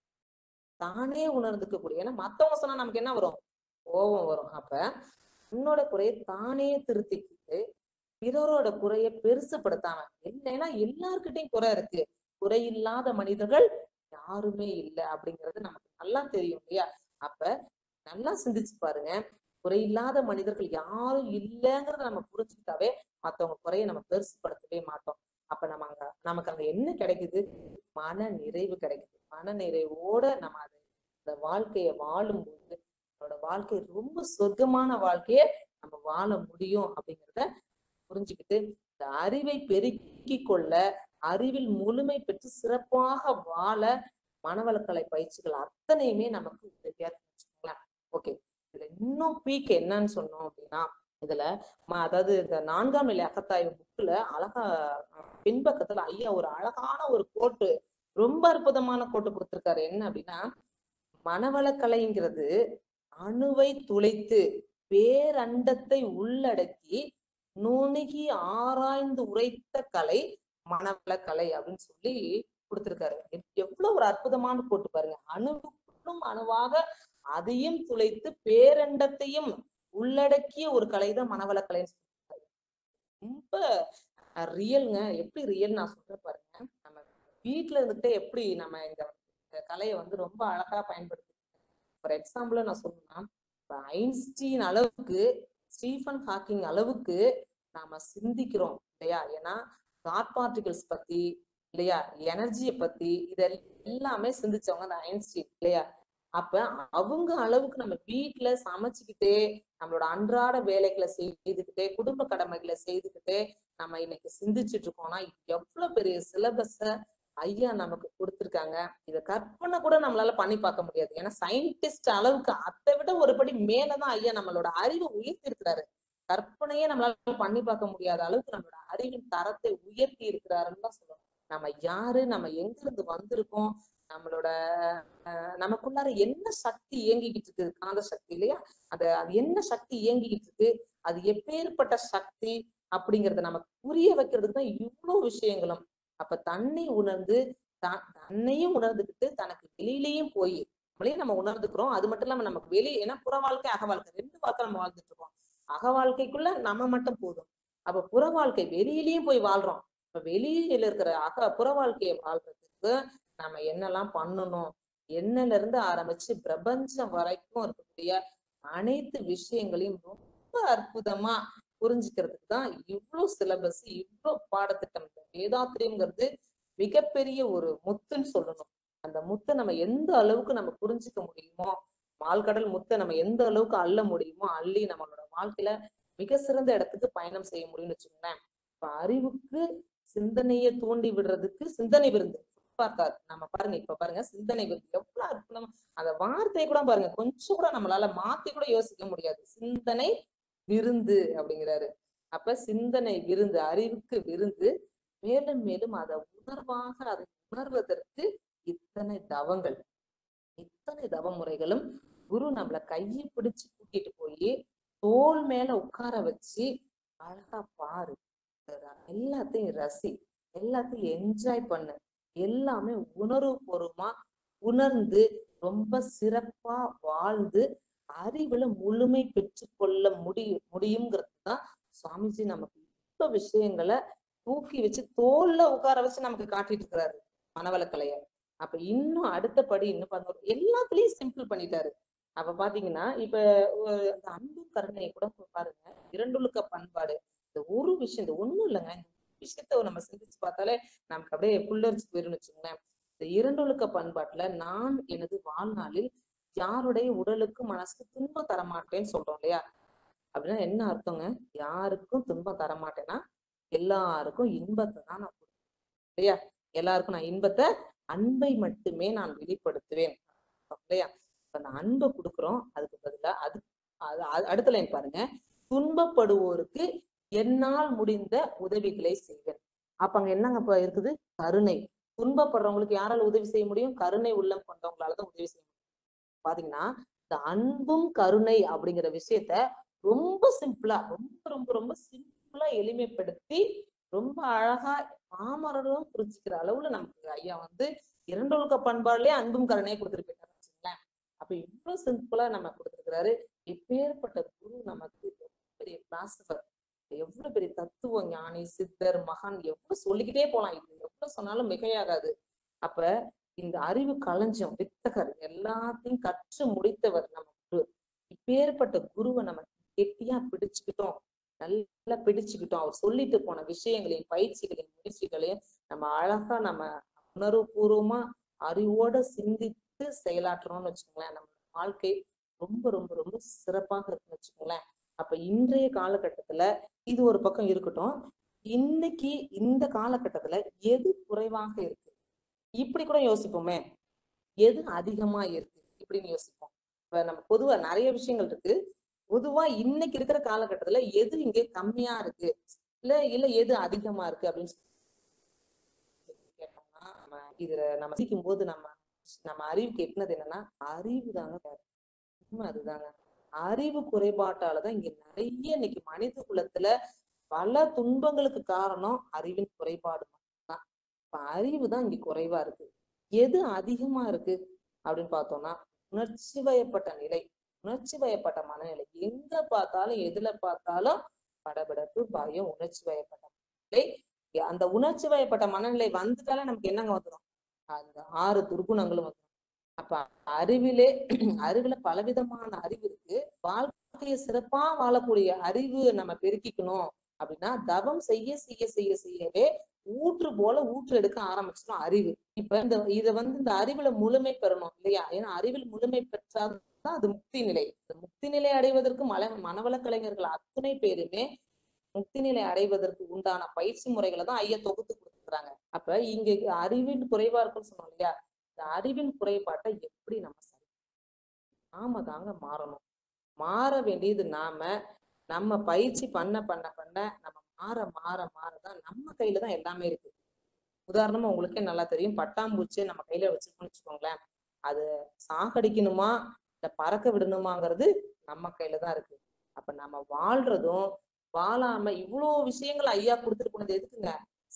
தானே உணர்ந்துக்க கூடிய ஏன்னா மத்தவங்க சொன்னா நமக்கு என்ன வரும் கோபம் வரும் அப்ப உன்னோட குறையை தானே திருத்திக்கிட்டு பிறரோட குறைய பெருசுப்படுத்தாம இல்லைன்னா எல்லார்கிட்டையும் குறை இருக்கு குறை இல்லாத மனிதர்கள் யாருமே இல்லை அப்படிங்கிறது நமக்கு நல்லா தெரியும் இல்லையா அப்ப நல்லா சிந்திச்சு பாருங்க குறையில்லாத மனிதர்கள் யாரும் இல்லைங்கிறத நம்ம புரிஞ்சுக்கிட்டாவே மத்தவங்க குறைய நம்ம பெருசுப்படுத்தவே மாட்டோம் அப்ப நம்ம அங்க நமக்கு அங்க என்ன கிடைக்குது மன நிறைவு கிடைக்குது மன நிறைவோட நம்ம அது அந்த வாழ்க்கைய வாழும்போது நம்மளோட வாழ்க்கை ரொம்ப சொர்க்கமான வாழ்க்கைய நம்ம வாழ முடியும் அப்படிங்கிறத புரிஞ்சுக்கிட்டு இந்த அறிவை பெருக்கி கொள்ள அறிவில் முழுமை பெற்று சிறப்பாக வாழ மனவளக்கலை பயிற்சிகள் அத்தனையுமே நமக்கு உதவியா வச்சுக்கோங்களேன் ஓகே இதுல இன்னும் பீக் என்னன்னு சொன்னோம் அப்படின்னா இதுல ம- அதாவது இந்த நான்காம் நிலை அகத்தாய்வு புக்ல அழகா அஹ், பின்பக்கத்துல ஐயா ஒரு அழகான ஒரு கோட்டு ரொம்ப அற்புதமான கோட்டு கொடுத்திருக்காரு என்ன அப்படின்னா மனவளக்கலைங்கிறது அணுவை துளைத்து பேரண்டத்தை உள்ளடக்கி நுணுகி ஆராய்ந்து உரைத்த கலை மனவளக்கலை அப்படின்னு சொல்லி கொடுத்திருக்காரு எவ்- எவ்வளவு ஒரு அற்புதமான கோட்டு பாருங்க அணுவுக்குள்ளும் அணுவாக அதையும் துளைத்து பேரண்டத்தையும் உள்ளடக்கிய ஒரு கலை தான் மனவளக்கலைன்னு சொல்லியிருக்காரு. ரொம்ப ரியல்ங்க எப்படி ரியல் நான் சொல்றேன் பாருங்க நம்ம வீட்ல இருந்துட்டே எப்படி நம்ம இந்த இந்த கலையை வந்து ரொம்ப அழகா பயன்படுத்தி ஃபார் எக்ஸாம்பிள் நான் சொல்லணும்னா இப்ப ஐன்ஸ்டீன் அளவுக்கு ஸ்டீஃபன் ஹாக்கிங் அளவுக்கு நாம சிந்திக்கிறோம் இல்லையா ஏன்னா காட் பார்ட்டிகல்ஸ் பத்தி இல்லையா எனர்ஜியை பத்தி இத எல்லாமே சிந்திச்சவங்க அந்த ஐன்ஸ்டீன் இல்லையா அப்ப அவங்க அளவுக்கு நம்ம வீட்ல சமைச்சுக்கிட்டே நம்மளோட அன்றாட வேலைகளை செய்துக்கிட்டே குடும்ப கடமைகளை செய்துக்கிட்டே நம்ம இன்னைக்கு சிந்திச்சுட்டு இருக்கோம்னா எவ்வளவு பெரிய சிலபஸ ஐயா நமக்கு கொடுத்திருக்காங்க இத கற்பனை கூட நம்மளால பண்ணி பார்க்க முடியாது ஏன்னா சயின்டிஸ்ட் அளவுக்கு அதை விட ஒருபடி மேலதான் ஐயா நம்மளோட அறிவை உயர்த்தி இருக்கிறாரு கற்பனையே நம்மளால பண்ணி பார்க்க முடியாத அளவுக்கு நம்மளோட அறிவின் தரத்தை உயர்த்தி இருக்கிறாருன்னு தான் சொல்லணும் நம்ம யாரு நம்ம எங்க இருந்து வந்திருக்கோம் நம்மளோட அஹ், நமக்குள்ளார என்ன சக்தி இயங்கிக்கிட்டு இருக்கு காந்த சக்தி இல்லையா அது அது என்ன சக்தி இயங்கிக்கிட்டு இருக்கு அது எப்பேற்பட்ட சக்தி அப்படிங்கறத நமக்கு புரிய வைக்கிறதுக்கு தான் இவ்வளவு விஷயங்களும் அப்ப தன்னை உணர்ந்து தான் தன்னையும் உணர்ந்துக்கிட்டு தனக்கு வெளியிலயும் போய் நம்மளையும் நம்ம உணர்ந்துக்கிறோம் அது மட்டும் இல்லாம நமக்கு வெளியே ஏன்னா புற வாழ்க்கை அக வாழ்க்கை ரெண்டு வாழ்க்கை நம்ம வாழ்ந்துட்டு இருக்கோம் அக வாழ்க்கைக்குள்ள நம்ம மட்டும் போதும் அப்ப புற வாழ்க்கை வெளியிலயும் போய் வாழ்றோம் இப்ப வெளியில இருக்கிற அக புற வாழ்க்கையை வாழ்றதுக்கு நம்ம என்னெல்லாம் பண்ணணும் என்னல இருந்து ஆரம்பிச்சு பிரபஞ்சம் வரைக்கும் இருக்கக்கூடிய அனைத்து விஷயங்களையும் ரொம்ப அற்புதமா புரிஞ்சுக்கிறதுக்கு தான் இவ்வளவு சிலபஸ் இவ்வளவு பாடத்திட்டம் இந்த வேதாத்திரியம்ங்கிறது மிகப்பெரிய ஒரு முத்துன்னு சொல்லணும் அந்த முத்தை நம்ம எந்த அளவுக்கு நம்ம புரிஞ்சுக்க முடியுமோ மால்கடல் முத்தை நம்ம எந்த அளவுக்கு அள்ள முடியுமோ அள்ளி நம்மளோட வாழ்க்கையில மிக சிறந்த இடத்துக்கு பயணம் செய்ய முடியும்னு வச்சுக்கோங்களேன் இப்ப அறிவுக்கு சிந்தனையை தூண்டி விடுறதுக்கு சிந்தனை விருந்து பார்த்தார் நம்ம பாருங்க இப்ப பாருங்க சிந்தனை விருந்து எவ்வளவு அற்புதமா அந்த வார்த்தையை கூட பாருங்க கொஞ்சம் கூட நம்மளால மாத்தி கூட யோசிக்க முடியாது சிந்தனை விருந்து அப்படிங்கிறாரு அப்ப சிந்தனை விருந்து அறிவுக்கு விருந்து மேலும் மேலும் அதை உணர்வாக அதை உணர்வதற்கு இத்தனை தவங்கள் இத்தனை தவ முறைகளும் குரு நம்மள கையை பிடிச்சு கூட்டிட்டு போய் தோல் மேல உட்கார வச்சு அழகா பாரு எல்லாத்தையும் ரசி எல்லாத்தையும் என்ஜாய் பண்ணு எல்லாமே உணர்வு பூர்வமா உணர்ந்து ரொம்ப சிறப்பா வாழ்ந்து அறிவுல முழுமை பெற்று கொள்ள முடியும் முடியுங்கிறது தான் சுவாமிஜி நமக்கு இவ்வளவு விஷயங்களை தூக்கி வச்சு தோல்ல உட்கார வச்சு நமக்கு காட்டிட்டு இருக்கிறாரு மனவளக்கலைய அப்ப இன்னும் அடுத்தபடி இன்னும் பாருங்க எல்லாத்துலயும் சிம்பிள் பண்ணிட்டாரு அப்ப பாத்தீங்கன்னா இப்ப ஒரு அந்த அன்பு கருணை கூட பாருங்க இரண்டுழுக்க பண்பாடு இந்த ஒரு விஷயம் இந்த ஒண்ணும் இல்லைங்க இந்த விஷயத்த நம்ம சிந்திச்சு பார்த்தாலே நமக்கு அப்படியே புல்லரிச்சு போயிருன்னு வச்சுங்களேன் இந்த இரண்டொழுக்க பண்பாட்டுல நான் எனது வாழ்நாளில் யாருடைய உடலுக்கு மனசுக்கு துன்பம் தரமாட்டேன்னு சொல்றோம் இல்லையா அப்படின்னா என்ன அர்த்தங்க யாருக்கும் துன்பம் தரமாட்டேன்னா எல்லாருக்கும் இன்பத்தை தான் நான் கொடுப்பேன் இல்லையா எல்லாருக்கும் நான் இன்பத்தை அன்பை மட்டுமே நான் வெளிப்படுத்துவேன் இல்லையா இப்ப அந்த அன்பை கொடுக்குறோம் அதுக்கு பதிலா அது அது- அது- அடுத்த லைன் பாருங்க துன்பப்படுவோருக்கு என்னால் முடிந்த உதவிகளை செய்வேன் அப்ப அங்க என்னங்க இப்ப இருக்குது கருணை துன்பப்படுறவங்களுக்கு யாரால உதவி செய்ய முடியும் கருணை உள்ளம் கொண்டவங்களாலதான் உதவி செய்ய முடியும் பாத்தீங்கன்னா இந்த அன்பும் கருணை அப்படிங்கிற விஷயத்த ரொம்ப சிம்பிளா ரொம்ப ரொம்ப ரொம்ப சிம்பிளா எளிமைப்படுத்தி ரொம்ப அழகா பாமரரும் புரிஞ்சுக்கிற அளவுல நமக்கு ஐயா வந்து இரண்டொழுக்க பண்பாடுலயே அன்பும் கருணையை கொடுத்துட்டு போயிட்டாரு வச்சுங்களேன் அப்ப இவ்வளவு சிம்பிளா நம்ம கொடுத்துருக்கிறாரு இப்பேற்பட்ட குரு நமக்கு எவ்வளவு பெரிய பிலாசபர் எவ்வளவு பெரிய தத்துவ ஞானி சித்தர் மகான் எவ்வளவு சொல்லிக்கிட்டே போலாம் இது எவ்வளவு சொன்னாலும் மிகையாகாது அப்ப இந்த அறிவு களஞ்சியம் வித்தகர் எல்லாத்தையும் கற்று முடித்தவர் நம்ம குரு இப்பேற்பட்ட குருவை நம்ம கெட்டியா பிடிச்சுக்கிட்டோம் நல்லா பிடிச்சுக்கிட்டோம் அவர் சொல்லிட்டு போன விஷயங்களையும் பயிற்சிகளையும் முயற்சிகளையும் நம்ம அழகா நம்ம உணர்வுபூர்வமா அறிவோட சிந்தித்து செயலாற்றுறோம்னு வச்சுக்கோங்களேன் நம்ம வாழ்க்கை ரொம்ப ரொம்ப ரொம்ப சிறப்பாக இருக்குன்னு வச்சுக்கோங்களேன் அப்ப இன்றைய காலகட்டத்துல இது ஒரு பக்கம் இருக்கட்டும் இன்னைக்கு இந்த காலகட்டத்துல எது குறைவாக இருக்கு இப்படி கூட யோசிப்போமே எது அதிகமா இருக்கு இப்படின்னு யோசிப்போம் இப்ப நம்ம பொதுவா நிறைய விஷயங்கள் இருக்கு பொதுவா இன்னைக்கு இருக்கிற காலகட்டத்துல எது இங்க கம்மியா இருக்கு இல்ல இல்ல எது அதிகமா இருக்கு அப்படின்னு சொல்லி கேட்டோம்னா நம்ம இதுல நம்ம சிக்கும் போது நம்ம நம்ம அறிவுக்கு எட்டினது என்னன்னா அறிவு தாங்க வேற. உண்மை அதுதாங்க அறிவு குறைபாட்டாலதான் இங்க நிறைய இன்னைக்கு மனித குலத்துல பல துன்பங்களுக்கு காரணம் அறிவின் குறைபாடு மட்டும்தான் இப்ப அறிவு தான் இங்க குறைவா இருக்கு எது அதிகமா இருக்கு அப்படின்னு பார்த்தோம்னா உணர்ச்சி வயப்பட்ட நிலை உணர்ச்சி வயப்பட்ட மனநிலை எங்க பார்த்தாலும் எதுல பார்த்தாலும் படபடப்பு பயம் உணர்ச்சி வயப்பட்ட நிலை அந்த உணர்ச்சி வயப்பட்ட மனநிலை வந்துட்டாலே நமக்கு என்னங்க வந்துடும் அந்த ஆறு துர்குணங்களும் வந்துடும் அப்ப அறிவிலே அறிவுல பலவிதமான அறிவு இருக்கு வாழ்க்கையை சிறப்பா வாழக்கூடிய அறிவு நம்ம பெருக்கிக்கணும் அப்படின்னா தவம் செய்ய செய்ய செய்ய செய்யவே ஊற்று போல ஊற்று எடுக்க ஆரம்பிச்சிடும் அறிவு இப்ப இந்த இத வந்து இந்த அறிவுல முழுமை பெறணும் இல்லையா ஏன்னா அறிவில் முழுமை பெற்றால்தான் அது முக்தி நிலை இந்த முக்தி நிலை அடைவதற்கு மல மனவள கலைஞர்கள் அத்தனை பேருமே முக்தி நிலை அடைவதற்கு உண்டான பயிற்சி முறைகளை தான் ஐயா தொகுத்து கொடுத்துருக்காங்க அப்ப இங்க அறிவின் குறைவா இருக்குன்னு சொன்னோம் இல்லையா இந்த அறிவின் குறைபாட்டை எப்படி நம்ம சரி நாம தாங்க மாறணும் மாற வேண்டியது நாம நம்ம பயிற்சி பண்ண பண்ண பண்ண நம்ம மாற மாற மாறதான் நம்ம கையில தான் எல்லாமே இருக்கு உதாரணமா உங்களுக்கே நல்லா தெரியும் பட்டாம்பூச்சி நம்ம கையில வச்சிருக்கோம்னு வச்சுக்கோங்களேன் அது சாகடிக்கணுமா இல்ல பறக்க விடணுமாங்கிறது நம்ம கையில தான் இருக்கு அப்ப நம்ம வாழ்றதும் வாழாம இவ்வளோ விஷயங்கள் ஐயா கொடுத்துட்டு போனது எதுக்குங்க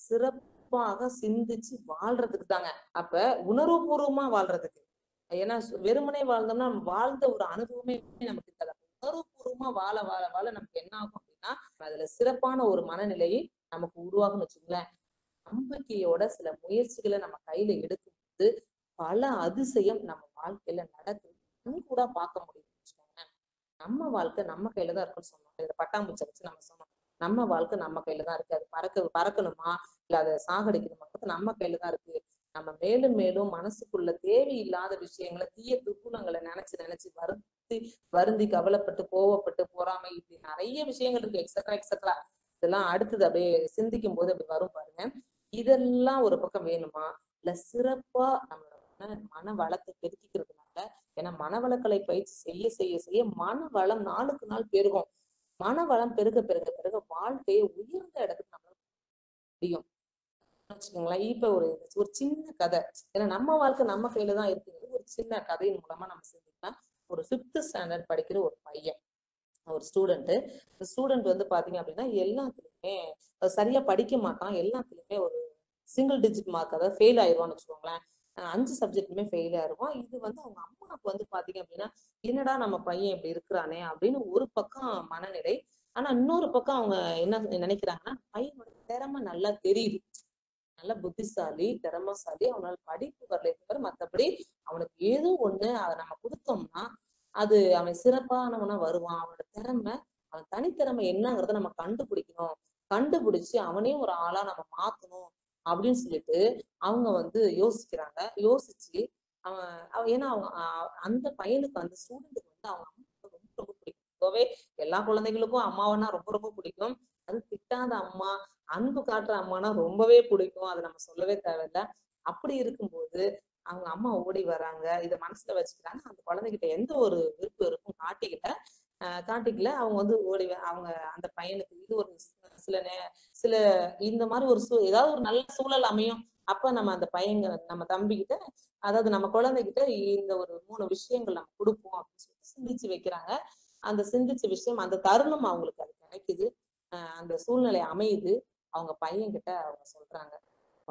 சிறப்பாக சிந்திச்சு வாழ்றதுக்கு தாங்க அப்ப உணர்வுபூர்வமா வாழ்றதுக்கு ஏன்னா சு- வெறுமனே வாழ்ந்தோம்னா வாழ்ந்த ஒரு அனுபவமே நமக்கு இருக்காது அப்ப உணர்வுபூர்வமா வாழ வாழ வாழ நமக்கு என்ன ஆகும் அப்படின்னா அதுல சிறப்பான ஒரு மனநிலையை நமக்கு உருவாகும்னு வச்சுங்களேன் நம்பிக்கையோட சில முயற்சிகளை நம்ம கையில எடுக்கும்போது பல அதிசயம் நம்ம வாழ்க்கையில நடக்குது கண் கூட பார்க்க முடியும் வச்சுக்கோங்களேன் நம்ம வாழ்க்கை நம்ம கையில தான் இருக்குன்னு சொன்னோம் இந்த பட்டாம்பூச்சை வச்சு நம்ம சொன்னோம் நம்ம வாழ்க்கை நம்ம கையில தான் இருக்கு அது பறக்க பறக்கணுமா இல்ல அதை சாகடிக்கணுமா நம்ம கையில தான் இருக்கு நம்ம மேலும் மேலும் மனசுக்குள்ள தேவையில்லாத விஷயங்களை தீய துர்குணங்களை நினைச்சு நினைச்சு வருந்தி வருந்தி கவலைப்பட்டு கோவப்பட்டு பொறாமை இப்படி நிறைய விஷயங்கள் இருக்கு எக்ஸட்ரா எக்ஸட்ரா இதெல்லாம் அடுத்தது அப்படியே சிந்திக்கும் போது அப்படி வரும் பாருங்க இதெல்லாம் ஒரு பக்கம் வேணுமா இல்ல சிறப்பா நம்மளோட மன மன வளத்தை பெருக்கிக்கிறதுனால ஏன்னா மனவளக்கலை பயிற்சி செய்ய செய்ய செய்ய மன வளம் நாளுக்கு நாள் பெருகும் மன வளம் பெருக பெருக பெருக வாழ்க்கையை உயர்ந்த இடத்துக்கு நம்மளால முடியும் வச்சுக்கோங்களேன் இப்ப ஒரு ஒரு சின்ன கதை ஏன்னா நம்ம வாழ்க்கை நம்ம கையில தான் இருக்குங்கிறது ஒரு சின்ன கதையின் மூலமா நம்ம செஞ்சுக்கலாம் ஒரு ஃபிஃப்த் ஸ்டாண்டர்ட் படிக்கிற ஒரு பையன் ஒரு ஸ்டூடெண்ட் இந்த ஸ்டூடெண்ட் வந்து பாத்தீங்க அப்படின்னா எல்லாத்துலயுமே அஹ் சரியா படிக்க மாட்டான் எல்லாத்துலயுமே ஒரு சிங்கிள் டிஜிட் மார்க் அதாவது ஃபெயில் ஆயிடுவான்னு வச்சுக்கோங்களேன் அஹ் அஞ்சு சப்ஜெக்ட்டுமே ஃபெயில் ஆயிருவான் இது வந்து அவங்க அம்மாவுக்கு வந்து பாத்தீங்க அப்படின்னா என்னடா நம்ம பையன் இப்படி இருக்கிறானே அப்படின்னு ஒரு பக்கம் மனநிலை ஆனா இன்னொரு பக்கம் அவங்க என்ன நினைக்கிறாங்கன்னா பையனோட திறமை நல்லா தெரியுது நல்ல புத்திசாலி திறமைசாலி அவனால படிப்பு வரல தவிர மத்தபடி அவனுக்கு ஏதோ ஒண்ணு அதை நம்ம கொடுத்தோம்னா அது அவன் சிறப்பானவனா வருவான் அவனோட திறமை அவன் தனித்திறமை என்னங்கிறத நம்ம கண்டுபிடிக்கணும் கண்டுபிடிச்சு அவனே ஒரு ஆளா நம்ம மாத்தணும் அப்படின்னு சொல்லிட்டு அவங்க வந்து யோசிக்கிறாங்க யோசிச்சு அவன் அவன் ஏன்னா அவங்க அ- அந்த பையனுக்கு அந்த ஸ்டூடெண்ட்டுக்கு வந்து அவங்க அம்மா ரொம்ப ரொம்ப பிடிக்கும் பொதுவாவே எல்லா குழந்தைகளுக்கும் அம்மாவனா ரொம்ப ரொம்ப பிடிக்கும் அது திட்டாத அம்மா அன்பு காட்டுற அம்மானா ரொம்பவே பிடிக்கும் அதை நம்ம சொல்லவே தேவையில்ல அப்படி இருக்கும்போது அவங்க அம்மா ஓடி வராங்க இதை மனசுல வச்சுக்கிறாங்க அந்த குழந்தைகிட்ட எந்த ஒரு விருப்பம் இருக்கும் காட்டிக்கிட்ட ஆஹ் காட்டிக்கல அவங்க வந்து ஓடி வ- அவங்க அந்த பையனுக்கு இது ஒரு சி- சில நே சில இந்த மாதிரி ஒரு சூ ஏதாவது ஒரு நல்ல சூழல் அமையும் அப்ப நம்ம அந்த பையங்க நம்ம தம்பிக்கிட்ட அதாவது நம்ம குழந்தைகிட்ட இந்த ஒரு மூணு விஷயங்கள் நம்ம கொடுப்போம் அப்படின்னு சொல்லி சிந்திச்சு வைக்கிறாங்க அந்த சிந்திச்ச விஷயம் அந்த தருணம் அவங்களுக்கு அது கிடைக்குது ஆஹ் அந்த சூழ்நிலை அமையுது அவங்க பையன் கிட்ட அவங்க சொல்றாங்க "அப்பா,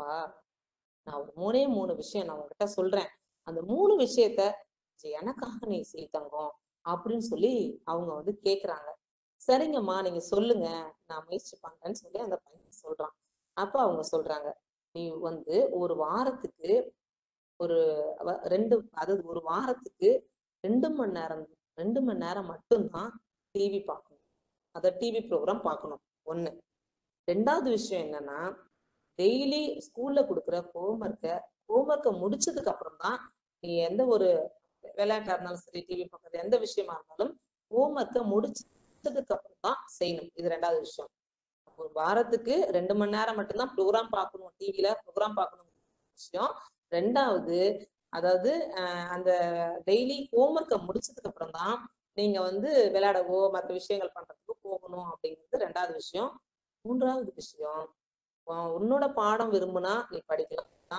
நான் ஒரு மூணே மூணு விஷயம் நான் உங்ககிட்ட சொல்றேன் அந்த மூணு விஷயத்த சரி, எனக்காக நீ செய் தங்கம் அப்படின்னு சொல்லி அவங்க வந்து கேக்குறாங்க சரிங்கம்மா நீங்க சொல்லுங்க நான் முயற்சி பண்றேன்னு சொல்லி அந்த பையன் சொல்றான் அப்ப அவங்க சொல்றாங்க நீ வந்து ஒரு வாரத்துக்கு ஒரு வ- ரெண்டு அதாவது ஒரு வாரத்துக்கு ரெண்டு மணி நேரம் ரெண்டு மணி நேரம் மட்டும்தான் டிவி பார்க்கணும் அத டிவி ப்ரோக்ராம் பார்க்கணும் ஒண்ணு ரெண்டாவது விஷயம் என்னன்னா டெய்லி ஸ்கூல்ல கொடுக்குற ஹோம்ஒர்க்கை ஹோம்ஒர்க்கை முடிச்சதுக்கு அப்புறம் தான் நீ எந்த ஒரு விளையாட்டா இருந்தாலும் சரி டிவி பார்க்கறது எந்த விஷயமா இருந்தாலும் ஹோம்ஒர்க்கை முடிச்சதுக்கு அப்புறம் தான் செய்யணும் இது ரெண்டாவது விஷயம் ஒரு வாரத்துக்கு ரெண்டு மணி நேரம் மட்டும்தான் ப்ரோக்ராம் பார்க்கணும் டிவில ப்ரோக்ராம் பார்க்கணும் விஷயம் ரெண்டாவது அதாவது அஹ் அந்த டெய்லி ஹோம்ஒர்க்கை முடிச்சதுக்கு அப்புறம் தான் நீங்க வந்து விளையாடவோ மற்ற விஷயங்கள் பண்றதுக்கு போகணும் அப்படிங்கிறது ரெண்டாவது விஷயம் மூன்றாவது விஷயம் உன் உன்னோட பாடம் விரும்புனா நீ படிக்கலாம் அப்படி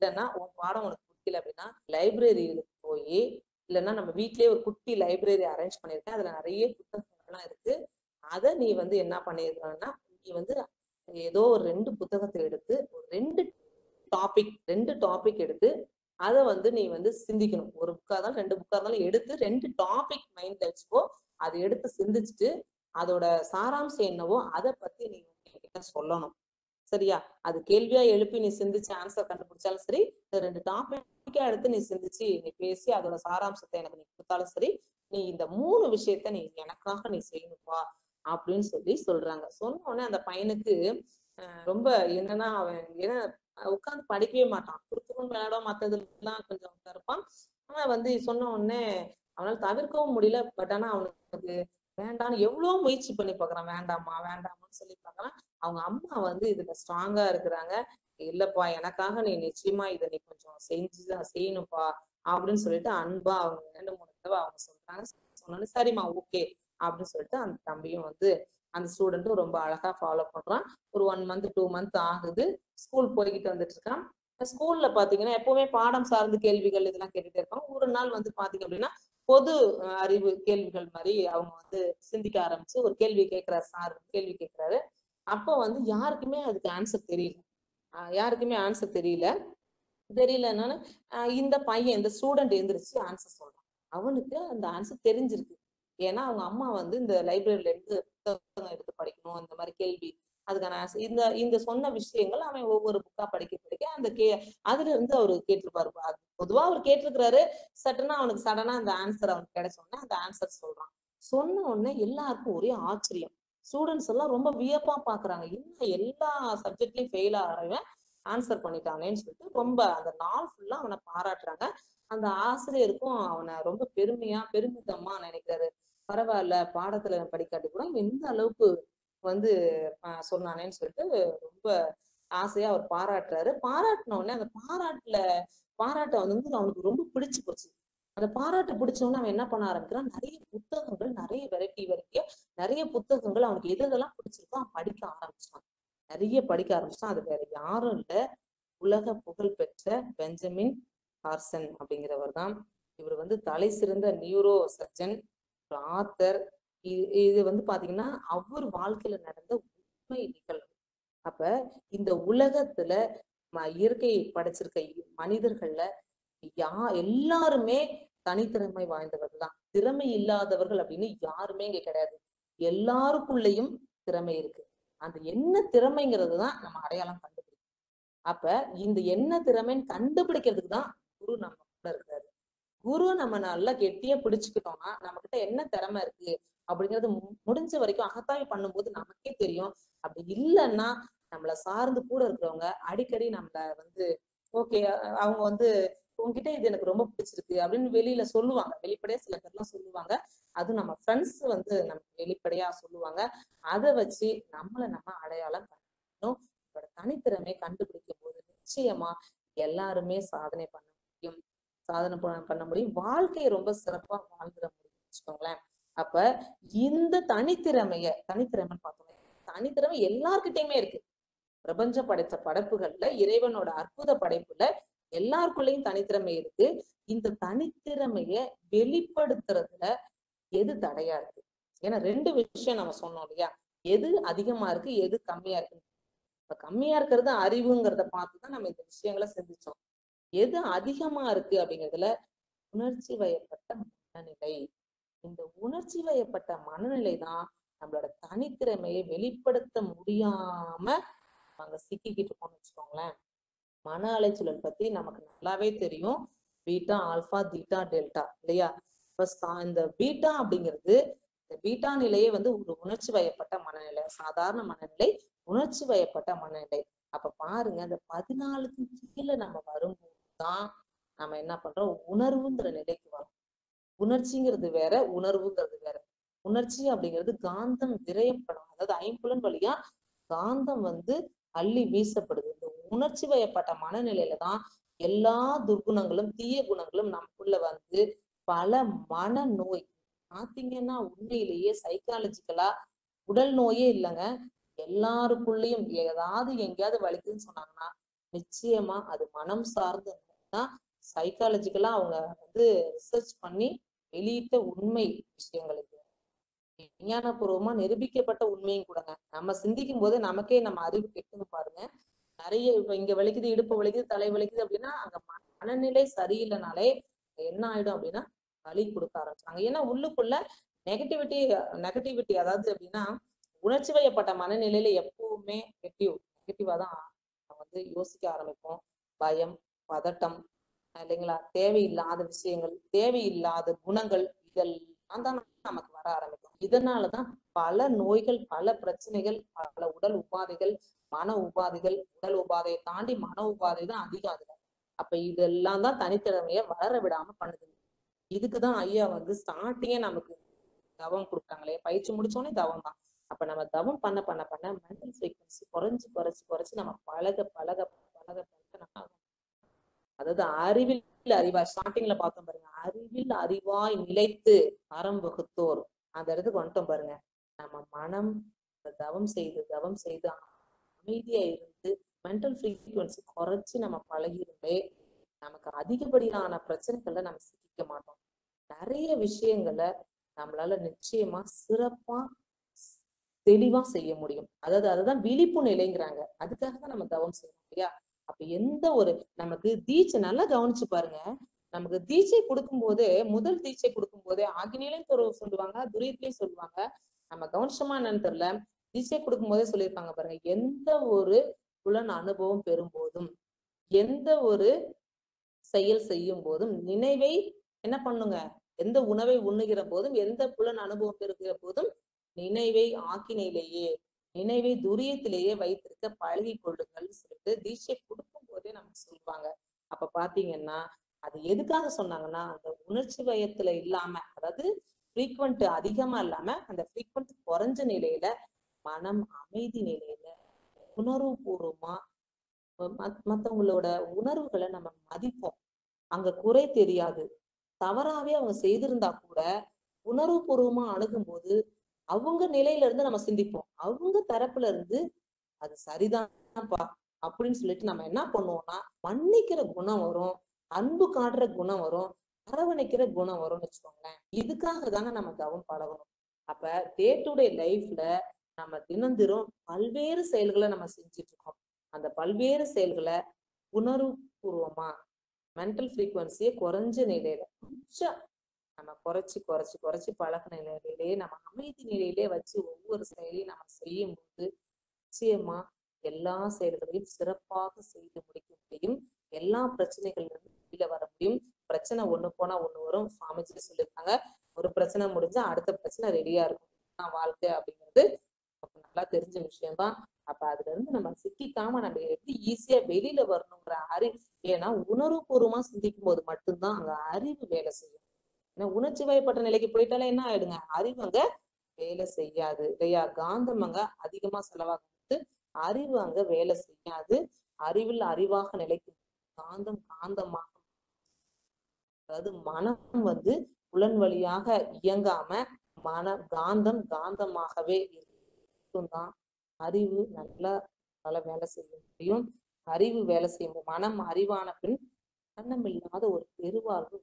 இல்லைன்னா உன் பாடம் உனக்கு பிடிக்கல அப்படின்னா லைப்ரரியில போய் இல்லைன்னா நம்ம வீட்லயே ஒரு குட்டி லைப்ரரி அரேஞ்ச் பண்ணியிருக்கேன் அதுல நிறைய புத்தகங்கள்லாம் இருக்கு அதை நீ வந்து என்ன பண்ணிருக்கன்னா நீ வந்து ஏதோ ஒரு ரெண்டு புத்தகத்தை எடுத்து ஒரு ரெண்டு டாபிக் ரெண்டு டாபிக் எடுத்து அதை வந்து நீ வந்து சிந்திக்கணும் ஒரு புக்கா இருந்தாலும் ரெண்டு புக்கா இருந்தாலும் எடுத்து ரெண்டு டாபிக் மைண்ட்ல வச்சுக்கோ அதை எடுத்து சிந்திச்சுட்டு அதோட சாராம்சம் என்னவோ அதை பத்தி நீ என்கிட்ட சொல்லணும் சரியா அது கேள்வியா எழுப்பி நீ சிந்திச்சு ஆன்சர் கண்டுபிடிச்சாலும் சரி இந்த ரெண்டு டாபிக்கா எடுத்து நீ சிந்திச்சு நீ பேசி அதோட சாராம்சத்தை எனக்கு நீ கொடுத்தாலும் சரி நீ இந்த மூணு விஷயத்த நீ எனக்காக நீ செய்யணுப்பா அப்படின்னு சொல்லி சொல்றாங்க சொன்ன உடனே அந்த பையனுக்கு அஹ் ரொம்ப என்னன்னா அவன் ஏன்னா உட்காந்து படிக்கவே மாட்டான் குறுக்குறுன்னு விளையாட மத்ததுலாம் கொஞ்சம் இருப்பான் ஆனா வந்து சொன்ன உடனே அவனால தவிர்க்கவும் முடியல பட் ஆனா அவனுக்கு வேண்டாம்னு எவ்வளவு முயற்சி பண்ணி பாக்குறான் வேண்டாமா வேண்டாமான்னு சொல்லி பாக்குறான் அவங்க அம்மா வந்து இதுல ஸ்ட்ராங்கா இருக்கிறாங்க இல்லப்பா எனக்காக நீ நிச்சயமா இதை நீ கொஞ்சம் செஞ்சுதான் செய்யணும்ப்பா அப்படின்னு சொல்லிட்டு அன்பா அவங்க ரெண்டு மூணு தடவை அவங்க சொல்றாங்க சொன்னோன்னு சரிம்மா ஓகே அப்படின்னு சொல்லிட்டு அந்த தம்பியும் வந்து அந்த ஸ்டூடெண்ட்டும் ரொம்ப அழகா ஃபாலோ பண்றான் ஒரு ஒன் மந்த் டூ மந்த் ஆகுது ஸ்கூல் போய்கிட்டு வந்துட்டு இருக்கான் ஸ்கூல்ல பாத்தீங்கன்னா எப்பவுமே பாடம் சார்ந்த கேள்விகள் இதெல்லாம் கேட்டுட்டே இருப்பாங்க ஒரு நாள் வந்து பாத்தீங்க அப்படின்னா பொது அஹ், அறிவு கேள்விகள் மாதிரி அவங்க வந்து சிந்திக்க ஆரம்பிச்சு ஒரு கேள்வி கேட்கிறாரு சார் கேள்வி கேட்கிறாரு அப்போ வந்து யாருக்குமே அதுக்கு ஆன்சர் தெரியல அஹ், யாருக்குமே ஆன்சர் தெரியல தெரியலனால இந்த பையன் இந்த ஸ்டூடெண்ட் எந்திரிச்சு ஆன்சர் சொல்றான் அவனுக்கு அந்த ஆன்சர் தெரிஞ்சிருக்கு ஏன்னா அவங்க அம்மா வந்து இந்த லைப்ரரியில இருந்து புத்தகம் எடுத்து படிக்கணும் இந்த மாதிரி கேள்வி அதுக்கான answer. இந்த இந்த சொன்ன விஷயங்கள் அவன் ஒவ்வொரு புக்கா படிக்க படிக்க அந்த கே அதுல இருந்து அவரு கேட்டிருப்பாரு அது பொதுவா அவர் கேட்டிருக்கிறாரு சட்டுன்னா அவனுக்கு சடனா அந்த ஆன்சர் அவனுக்கு கிடைச்ச உடனே அந்த ஆன்சர் சொல்றான் சொன்ன உடனே எல்லாருக்கும் ஒரே ஆச்சரியம் ஸ்டூடெண்ட்ஸ் எல்லாம் ரொம்ப வியப்பா பாக்குறாங்க என்ன எல்லா சப்ஜெக்ட்லயும் ஃபெயில் ஆகிறவன் ஆன்சர் பண்ணிட்டானேன்னு சொல்லிட்டு ரொம்ப அந்த நாள் ஃபுல்லா அவனை பாராட்டுறாங்க அந்த ஆசிரியருக்கும் அவனை ரொம்ப பெருமையா பெருமிதமா நினைக்கிறாரு பரவாயில்ல பாடத்துல படிக்காட்டி கூட இவன் இந்த அளவுக்கு வந்து ஆஹ் சொன்னானேன்னு சொல்லிட்டு ரொம்ப ஆசையா அவர் பாராட்டுறாரு பாராட்டின உடனே அந்த பாராட்டுல பாராட்ட வந்து அவனுக்கு ரொம்ப பிடிச்சு போச்சு அந்த பாராட்டு பிடிச்ச உடனே அவன் என்ன பண்ண ஆரம்பிக்கிறான் நிறைய புத்தகங்கள் நிறைய வெரைட்டி வெரைட்டியா நிறைய புத்தகங்கள் அவனுக்கு எது எதெல்லாம் பிடிச்சிருக்கோ அவன் படிக்க ஆரம்பிச்சான் நிறைய படிக்க ஆரம்பிச்சான் அது வேற யாரும் இல்ல உலக புகழ் பெற்ற பெஞ்சமின் கார்சன் அப்படிங்கிறவர் தான் இவர் வந்து தலை சிறந்த நியூரோ சர்ஜன் ஆத்தர் இது வந்து பாத்தீங்கன்னா அவர் வாழ்க்கையில நடந்த உண்மை நிகழ்வு அப்ப இந்த உலகத்துல ம- இயற்கை படைச்சிருக்க இ- மனிதர்கள்ல யா எல்லாருமே தனித்திறமை வாய்ந்தவர்கள் தான் திறமை இல்லாதவர்கள் அப்படின்னு யாருமே இங்க கிடையாது எல்லாருக்குள்ளேயும் திறமை இருக்கு அந்த என்ன திறமைங்கிறது தான் நம்ம அடையாளம் கண்டுபிடிக்கணும் அப்ப இந்த என்ன திறமைன்னு கண்டுபிடிக்கிறதுக்கு தான் குரு நம்ம கூட இருக்காரு குரு நம்ம நல்லா கெட்டியா பிடிச்சுக்கிட்டோம்னா நம்ம கிட்ட என்ன திறமை இருக்கு அப்படிங்கறது மு- முடிஞ்ச வரைக்கும் அகத்தாய்வு பண்ணும்போது நமக்கே தெரியும் அப்படி இல்லைன்னா நம்மள சார்ந்து கூட இருக்கிறவங்க அடிக்கடி நம்மள வந்து ஓகே அவங்க வந்து உங்ககிட்ட இது எனக்கு ரொம்ப பிடிச்சிருக்கு அப்படின்னு வெளியில சொல்லுவாங்க வெளிப்படையா சில பேர்லாம் சொல்லுவாங்க அதுவும் நம்ம ஃப்ரெண்ட்ஸ் வந்து நமக்கு வெளிப்படையா சொல்லுவாங்க அதை வச்சு நம்மள நம்ம அடையாளம் கண்டுக்கணும் நம்மளோட தனித்திறமை கண்டுபிடிக்கும் போது நிச்சயமா எல்லாருமே சாதனை பண்ண முடியும் சாதனை பண்ண- பண்ண முடியும் வாழ்க்கையை ரொம்ப சிறப்பா வாழ்ந்துட முடியும் வச்சுக்கோங்களேன் அப்ப இந்த தனித்திறமைய தனித்திறமைன்னு பார்த்தோம் தனித்திறமை எல்லார்கிட்டயுமே இருக்கு பிரபஞ்சம் படைத்த படைப்புகள்ல இறைவனோட அற்புத படைப்புல எல்லாருக்குள்ளயும் தனித்திறமை இருக்கு இந்த தனித்திறமைய வெளிப்படுத்துறதுல எது தடையா இருக்கு ஏன்னா ரெண்டு விஷயம் நம்ம சொன்னோம் இல்லையா எது அதிகமா இருக்கு எது கம்மியா இருக்கு இப்ப கம்மியா இருக்கிறது அறிவுங்கிறத பார்த்துதான் நம்ம இந்த விஷயங்களை சிந்திச்சோம் எது அதிகமா இருக்கு அப்படிங்கிறதுல உணர்ச்சி வயப்பட்ட மனநிலை இந்த உணர்ச்சி வயப்பட்ட மனநிலை தான் நம்மளோட தனித்திறமையை வெளிப்படுத்த முடியாம அங்க சிக்கிக்கிட்டு இருக்கோம்னு வச்சுக்கோங்களேன் மன அலைச்சூழல் பத்தி நமக்கு நல்லாவே தெரியும் பீட்டா ஆல்பா தீட்டா டெல்டா இல்லையா இப்ப சா- இந்த பீட்டா அப்படிங்கிறது இந்த பீட்டா நிலையே வந்து ஒரு உணர்ச்சி வயப்பட்ட மனநிலை சாதாரண மனநிலை உணர்ச்சி வயப்பட்ட மனநிலை அப்ப பாருங்க அந்த பதினாலுக்கு கீழே நம்ம வரும்போதுதான் நம்ம என்ன பண்றோம் உணர்வுங்கிற நிலைக்கு வரோம் உணர்ச்சிங்கிறது வேற உணர்வுங்கிறது வேற உணர்ச்சி அப்படிங்கிறது காந்தம் விரயப்படும் அதாவது ஐம்புலன் வழியா காந்தம் வந்து அள்ளி வீசப்படுது இந்த உணர்ச்சி வயப்பட்ட மனநிலையில தான் எல்லா துர்குணங்களும் தீய குணங்களும் நமக்குள்ள வந்து பல மனநோய் பாத்தீங்கன்னா உண்மையிலேயே சைக்காலஜிக்கலா உடல் நோயே இல்லைங்க எல்லாருக்குள்ளேயும் ஏதாவது எங்கேயாவது வலிக்குதுன்னு சொன்னாங்கன்னா நிச்சயமா அது மனம் சார்ந்து தான் சைக்காலஜிக்கலா அவங்க வந்து ரிசர்ச் பண்ணி வெளியிட்ட உண்மை விஷயங்கள் இது விஞ்ஞானபூர்வமா நிரூபிக்கப்பட்ட உண்மையும் கூடங்க நம்ம சிந்திக்கும் போது நமக்கே நம்ம அறிவு கெட்டுன்னு பாருங்க நிறைய இப்ப இங்க வலிக்குது இடுப்பு வலிக்குது தலை வலிக்குது அப்படின்னா அங்க மனநிலை சரியில்லைனாலே என்ன ஆயிடும் அப்படின்னா வலி கொடுக்க ஆரம்பிச்சாங்க ஏன்னா உள்ளுக்குள்ள நெகட்டிவிட்டி நெகட்டிவிட்டி அதாவது அப்படின்னா உணர்ச்சி வயப்பட்ட மனநிலையில எப்பவுமே நெகட்டிவ் நெகட்டிவா தான் நம்ம வந்து யோசிக்க ஆரம்பிப்போம் பயம் பதட்டம் இல்லைங்களா தேவையில்லாத விஷயங்கள் தேவையில்லாத குணங்கள் இதெல்லாம் தான் நமக்கு வர ஆரம்பிக்கும் இதனாலதான் பல நோய்கள் பல பிரச்சனைகள் பல உடல் உபாதைகள் மன உபாதைகள் உடல் உபாதையை தாண்டி மன உபாதை தான் அதிகம் அதுல அப்ப இதெல்லாம் தான் தனித்திறமைய வளர விடாம பண்ணுது இதுக்குதான் ஐயா வந்து ஸ்டார்டிங்கே நமக்கு தவம் கொடுத்தாங்களே பயிற்சி முடிச்சோடனே தவம் தான் அப்ப நம்ம தவம் பண்ண பண்ண பண்ண மென்டல் ஃப்ரீக்வன்சி குறைஞ்சு குறைச்சு குறைச்சு நம்ம பழக பழக பழக பழக நம்ம அதாவது அறிவில் அறிவா ஸ்டார்டிங்ல பார்த்தோம் பாருங்க அறிவில் அறிவாய் நிலைத்து அறம் வகுத்தோர் அந்த இடத்துக்கு வந்துட்டோம் பாருங்க நம்ம மனம் தவம் செய்து தவம் செய்து அமைதியா இருந்து மென்டல் ஃப்ரீக்வன்சி குறைச்சு நம்ம பழகிருந்தே நமக்கு அதிகப்படியான பிரச்சனைகள்ல நம்ம சிக்கிக்க மாட்டோம் நிறைய விஷயங்களை நம்மளால நிச்சயமா சிறப்பா தெளிவா செய்ய முடியும் அதாவது அதுதான் விழிப்பு நிலைங்கிறாங்க அதுக்காக தான் நம்ம தவம் செய்யணும் இல்லையா அப்ப எந்த ஒரு நமக்கு தீட்சை நல்லா கவனிச்சு பாருங்க நமக்கு தீட்சை கொடுக்கும் போதே முதல் தீட்சை கொடுக்கும் போதே ஆகினிலையும் ஒரு சொல்லுவாங்க துரியத்திலையும் சொல்லுவாங்க நம்ம கவனிச்சோமா என்னன்னு தெரியல தீட்சை கொடுக்கும் போதே சொல்லியிருப்பாங்க பாருங்க எந்த ஒரு புலன் அனுபவம் பெறும் போதும் எந்த ஒரு செயல் செய்யும் போதும் நினைவை என்ன பண்ணுங்க எந்த உணவை உண்ணுகிற போதும் எந்த புலன் அனுபவம் பெறுகிற போதும் நினைவை ஆக்கினையிலேயே நினைவை துரியத்திலேயே வைத்திருக்க பழகி கொள்ளுங்கள் சொல்லிட்டு தீட்சை கொடுக்கும் போதே நமக்கு சொல்லுவாங்க அப்ப பாத்தீங்கன்னா அது எதுக்காக சொன்னாங்கன்னா அந்த உணர்ச்சி வயத்துல இல்லாம அதாவது ஃப்ரீக்வெண்ட் அதிகமா இல்லாம அந்த ஃப்ரீக்வெண்ட் குறைஞ்ச நிலையில மனம் அமைதி நிலையில உணர்வு பூர்வமா மத்தவங்களோட உணர்வுகளை நம்ம மதிப்போம் அங்க குறை தெரியாது தவறாவே அவங்க செய்திருந்தா கூட உணர்வு பூர்வமா அணுகும் போது அவங்க நிலையில இருந்து நம்ம சிந்திப்போம் அவங்க தரப்புல இருந்து அது சரிதான்ப்பா அப்படின்னு சொல்லிட்டு நம்ம என்ன பண்ணுவோம்னா மன்னிக்கிற குணம் வரும் அன்பு காட்டுற குணம் வரும் அரவணைக்கிற குணம் வரும்னு வச்சுக்கோங்களேன் இதுக்காக தானே நம்ம தவம் பழகணும் அப்ப டே டு டே லைஃப்ல நம்ம தினம் பல்வேறு செயல்களை நம்ம செஞ்சுட்டு இருக்கோம் அந்த பல்வேறு செயல்களை உணர்வு பூர்வமா மென்டல் ஃப்ரீக்குவன்சியை குறைஞ்ச நிலையில கொஞ்சம் நம்ம குறைச்சு குறைச்சு குறைச்சு பழகின நிலையிலேயே நம்ம அமைதி நிலையிலே வச்சு ஒவ்வொரு செயலையும் நம்ம செய்யும் போது நிச்சயமா எல்லா செயல்களையும் சிறப்பாக செய்து முடிக்க முடியும் எல்லா பிரச்சனைகள்ல இருந்து வெளியில வர முடியும் பிரச்சனை ஒண்ணு போனா ஒண்ணு வரும் சுவாமிஜி சொல்லியிருக்காங்க ஒரு பிரச்சனை முடிஞ்சா அடுத்த பிரச்சனை ரெடியா இருக்கும் வாழ்க்கை அப்படிங்கிறது நல்லா தெரிஞ்ச விஷயம்தான் அப்ப அதுல இருந்து நம்ம சிக்கிக்காம நம்ம எப்படி ஈஸியா வெளியில வரணுங்கிற அறிவு ஏன்னா உணர்வு பூர்வமா சிந்திக்கும் போது மட்டும்தான் அங்க அறிவு வேலை செய்யும் ஏன்னா உணர்ச்சி வயப்பட்ட நிலைக்கு போயிட்டாலே என்ன ஆயிடுங்க அறிவு அங்க வேலை செய்யாது இல்லையா காந்தம் அங்க அதிகமா செலவாகும்போது அறிவு அங்க வேலை செய்யாது அறிவில் அறிவாக நிலைக்கும் காந்தம் காந்தமாக அதாவது மனம் வந்து புலன் வழியாக இயங்காம மன காந்தம் காந்தமாகவே தான் அறிவு நல்லா நல்லா வேலை செய்ய முடியும் அறிவு வேலை செய்யும் மனம் அறிவான பின் மரணம் இல்லாத ஒரு பெருவாழ்வு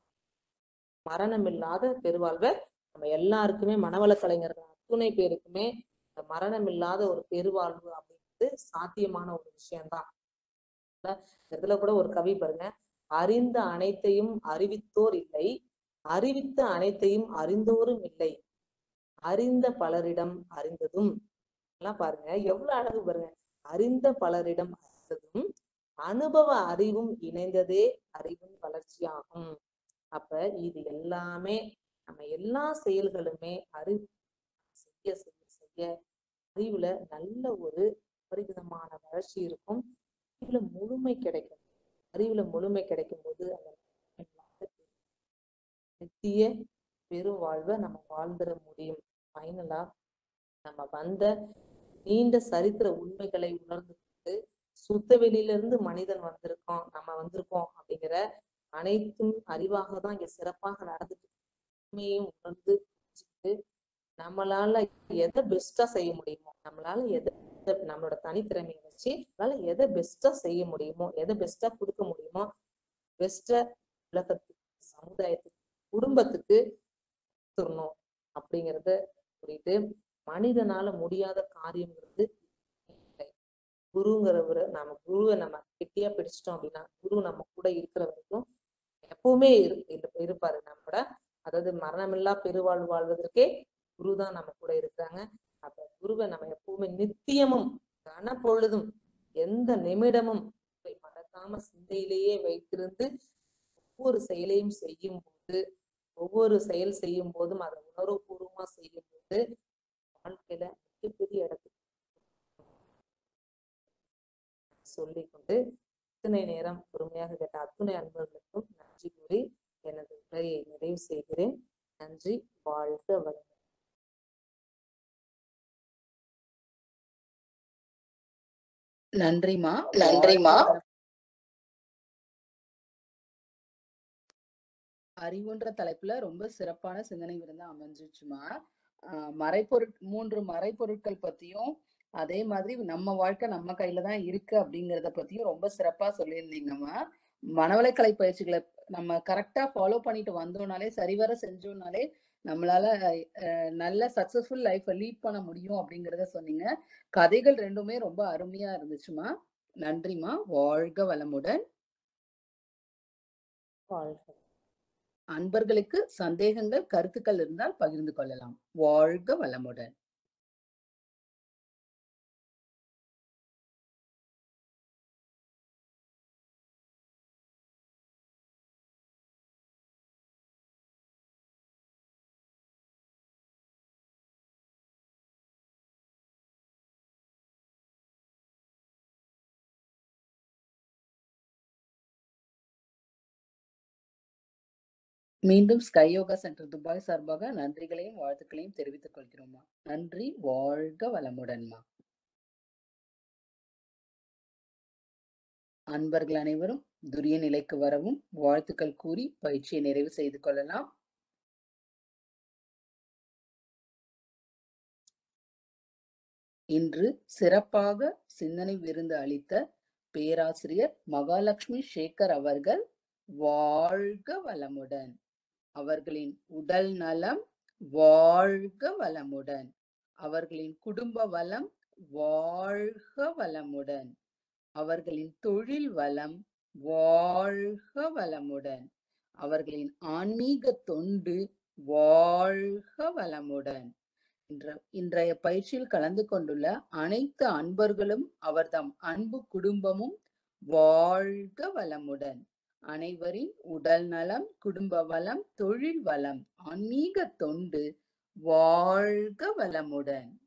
மரணம் இல்லாத பெருவாழ்வை நம்ம எல்லாருக்குமே மனவள கலைஞர்கள் அத்துணை பேருக்குமே மரணம் இல்லாத ஒரு பெருவாழ்வு அப்படிங்கிறது சாத்தியமான ஒரு விஷயம்தான் இதுல கூட ஒரு கவி பாருங்க அறிந்த அனைத்தையும் அறிவித்தோர் இல்லை அறிவித்த அனைத்தையும் அறிந்தோரும் இல்லை அறிந்த பலரிடம் அறிந்ததும் எல்லாம் பாருங்க எவ்வளவு அழகு பாருங்க அறிந்த பலரிடம் அறிந்ததும் அனுபவ அறிவும் இணைந்ததே அறிவின் வளர்ச்சியாகும் அப்ப இது எல்லாமே நம்ம எல்லா செயல்களுமே அறிவு செய்ய செய்ய செய்ய அறிவுல நல்ல ஒரு பரிவிதமான வளர்ச்சி இருக்கும் அறிவுல முழுமை கிடைக்கும் அறிவுல முழுமை கிடைக்கும் போது அந்த நித்திய பெரும் வாழ்வை நம்ம வாழ்ந்துட முடியும் ஃபைனலா நம்ம வந்த நீண்ட சரித்திர உண்மைகளை உணர்ந்து கொண்டு சுத்த வெளியிலிருந்து மனிதன் வந்திருக்கோம் நம்ம வந்திருக்கோம் அப்படிங்கிற அனைத்தும் அறிவாக தான் இங்க சிறப்பாக நடந்துட்டு உண்மையையும் உணர்ந்து புரிஞ்சுக்கிட்டு நம்மளால எதை பெஸ்டா செய்ய முடியுமோ நம்மளால எதை எதை நம்மளோட தனித்திறமையை வச்சு நம்மளால எதை பெஸ்டா செய்ய முடியுமோ எதை பெஸ்டா கொடுக்க முடியுமோ பெஸ்டா உலகத்துக்கு சமுதாயத்துக்கு குடும்பத்துக்கு கொடுத்துடணும் அப்படிங்கறத சொல்லிட்டு மனிதனால முடியாத காரியம்ங்கிறது இல்லை குருங்கிறவரு நம்ம குருவை நம்ம கெட்டியா பிடிச்சிட்டோம் அப்படின்னா குரு நம்ம கூட இருக்கிற வரைக்கும் எப்பவுமே இரு- இரு- இருப்பாரு நம்மளோட அதாவது மரணமில்லா பெருவாழ்வு வாழ்வதற்கே குரு தான் நம்ம கூட இருக்கிறாங்க அப்ப குருவை நம்ம எப்பவுமே நித்தியமும் கன பொழுதும் எந்த நிமிடமும் குருவை மறக்காம சிந்தையிலேயே வைத்திருந்து ஒவ்வொரு செயலையும் செய்யும் போது ஒவ்வொரு செயல் செய்யும் போதும் அதை உணர்வுபூர்வமா செய்யும் போது வாழ்க்கையில மிகப்பெரிய இடத்துக்கு சொல்லிக்கொண்டு இத்தனை நேரம் பொறுமையாக கேட்ட அத்துணை அன்பர்களுக்கும் நன்றி கூறி எனது உரையை நிறைவு செய்கிறேன் நன்றி வாழ்க வளம் நன்றிமா நன்றிம்மா. அறிவுன்ற தலைப்புல ரொம்ப சிறப்பான சிந்தனை விருந்து அமைஞ்சிச்சுமா ஆஹ் மறைப்பொருட் மூன்று மறைப்பொருட்கள் பத்தியும் அதே மாதிரி நம்ம வாழ்க்கை நம்ம கையில தான் இருக்கு அப்படிங்கறத பத்தியும் ரொம்ப சிறப்பா சொல்லியிருந்தீங்கம்மா மனவளக்கலை பயிற்சிகளை நம்ம கரெக்டா ஃபாலோ பண்ணிட்டு வந்தோம்னாலே சரிவர செஞ்சோம்னாலே நம்மளால அஹ், நல்ல சக்சஸ்ஃபுல் லைஃப்பை லீட் பண்ண முடியும் அப்படிங்கறத சொன்னீங்க கதைகள் ரெண்டுமே ரொம்ப அருமையா இருந்துச்சுமா நன்றிமா வாழ்க வளமுடன் வாழ்க அன்பர்களுக்கு சந்தேகங்கள் கருத்துக்கள் இருந்தால் பகிர்ந்து கொள்ளலாம் வாழ்க வளமுடன் மீண்டும் ஸ்கை யோகா சென்டர் துபாய் சார்பாக நன்றிகளையும் வாழ்த்துக்களையும் தெரிவித்துக் கொள்கிறோம்மா நன்றி வாழ்க வளமுடன்மா அன்பர்கள் அனைவரும் துரிய நிலைக்கு வரவும் வாழ்த்துக்கள் கூறி பயிற்சியை நிறைவு செய்து கொள்ளலாம் இன்று சிறப்பாக சிந்தனை விருந்து அளித்த பேராசிரியர் மகாலட்சுமி சேகர் அவர்கள் வாழ்க வளமுடன் அவர்களின் உடல் நலம் வாழ்க வளமுடன் அவர்களின் குடும்ப வளம் வாழ்க வளமுடன் அவர்களின் தொழில் வளம் வாழ்க வளமுடன் அவர்களின் ஆன்மீக தொண்டு வாழ்க வளமுடன் இன்ற இன்றைய பயிற்சியில் கலந்து கொண்டுள்ள அனைத்து அன்பர்களும் அவர்தம் அன்பு குடும்பமும் வாழ்க வளமுடன் அனைவரின் உடல் நலம் குடும்ப வளம் தொழில் வளம் ஆன்மீக தொண்டு வாழ்க வளமுடன்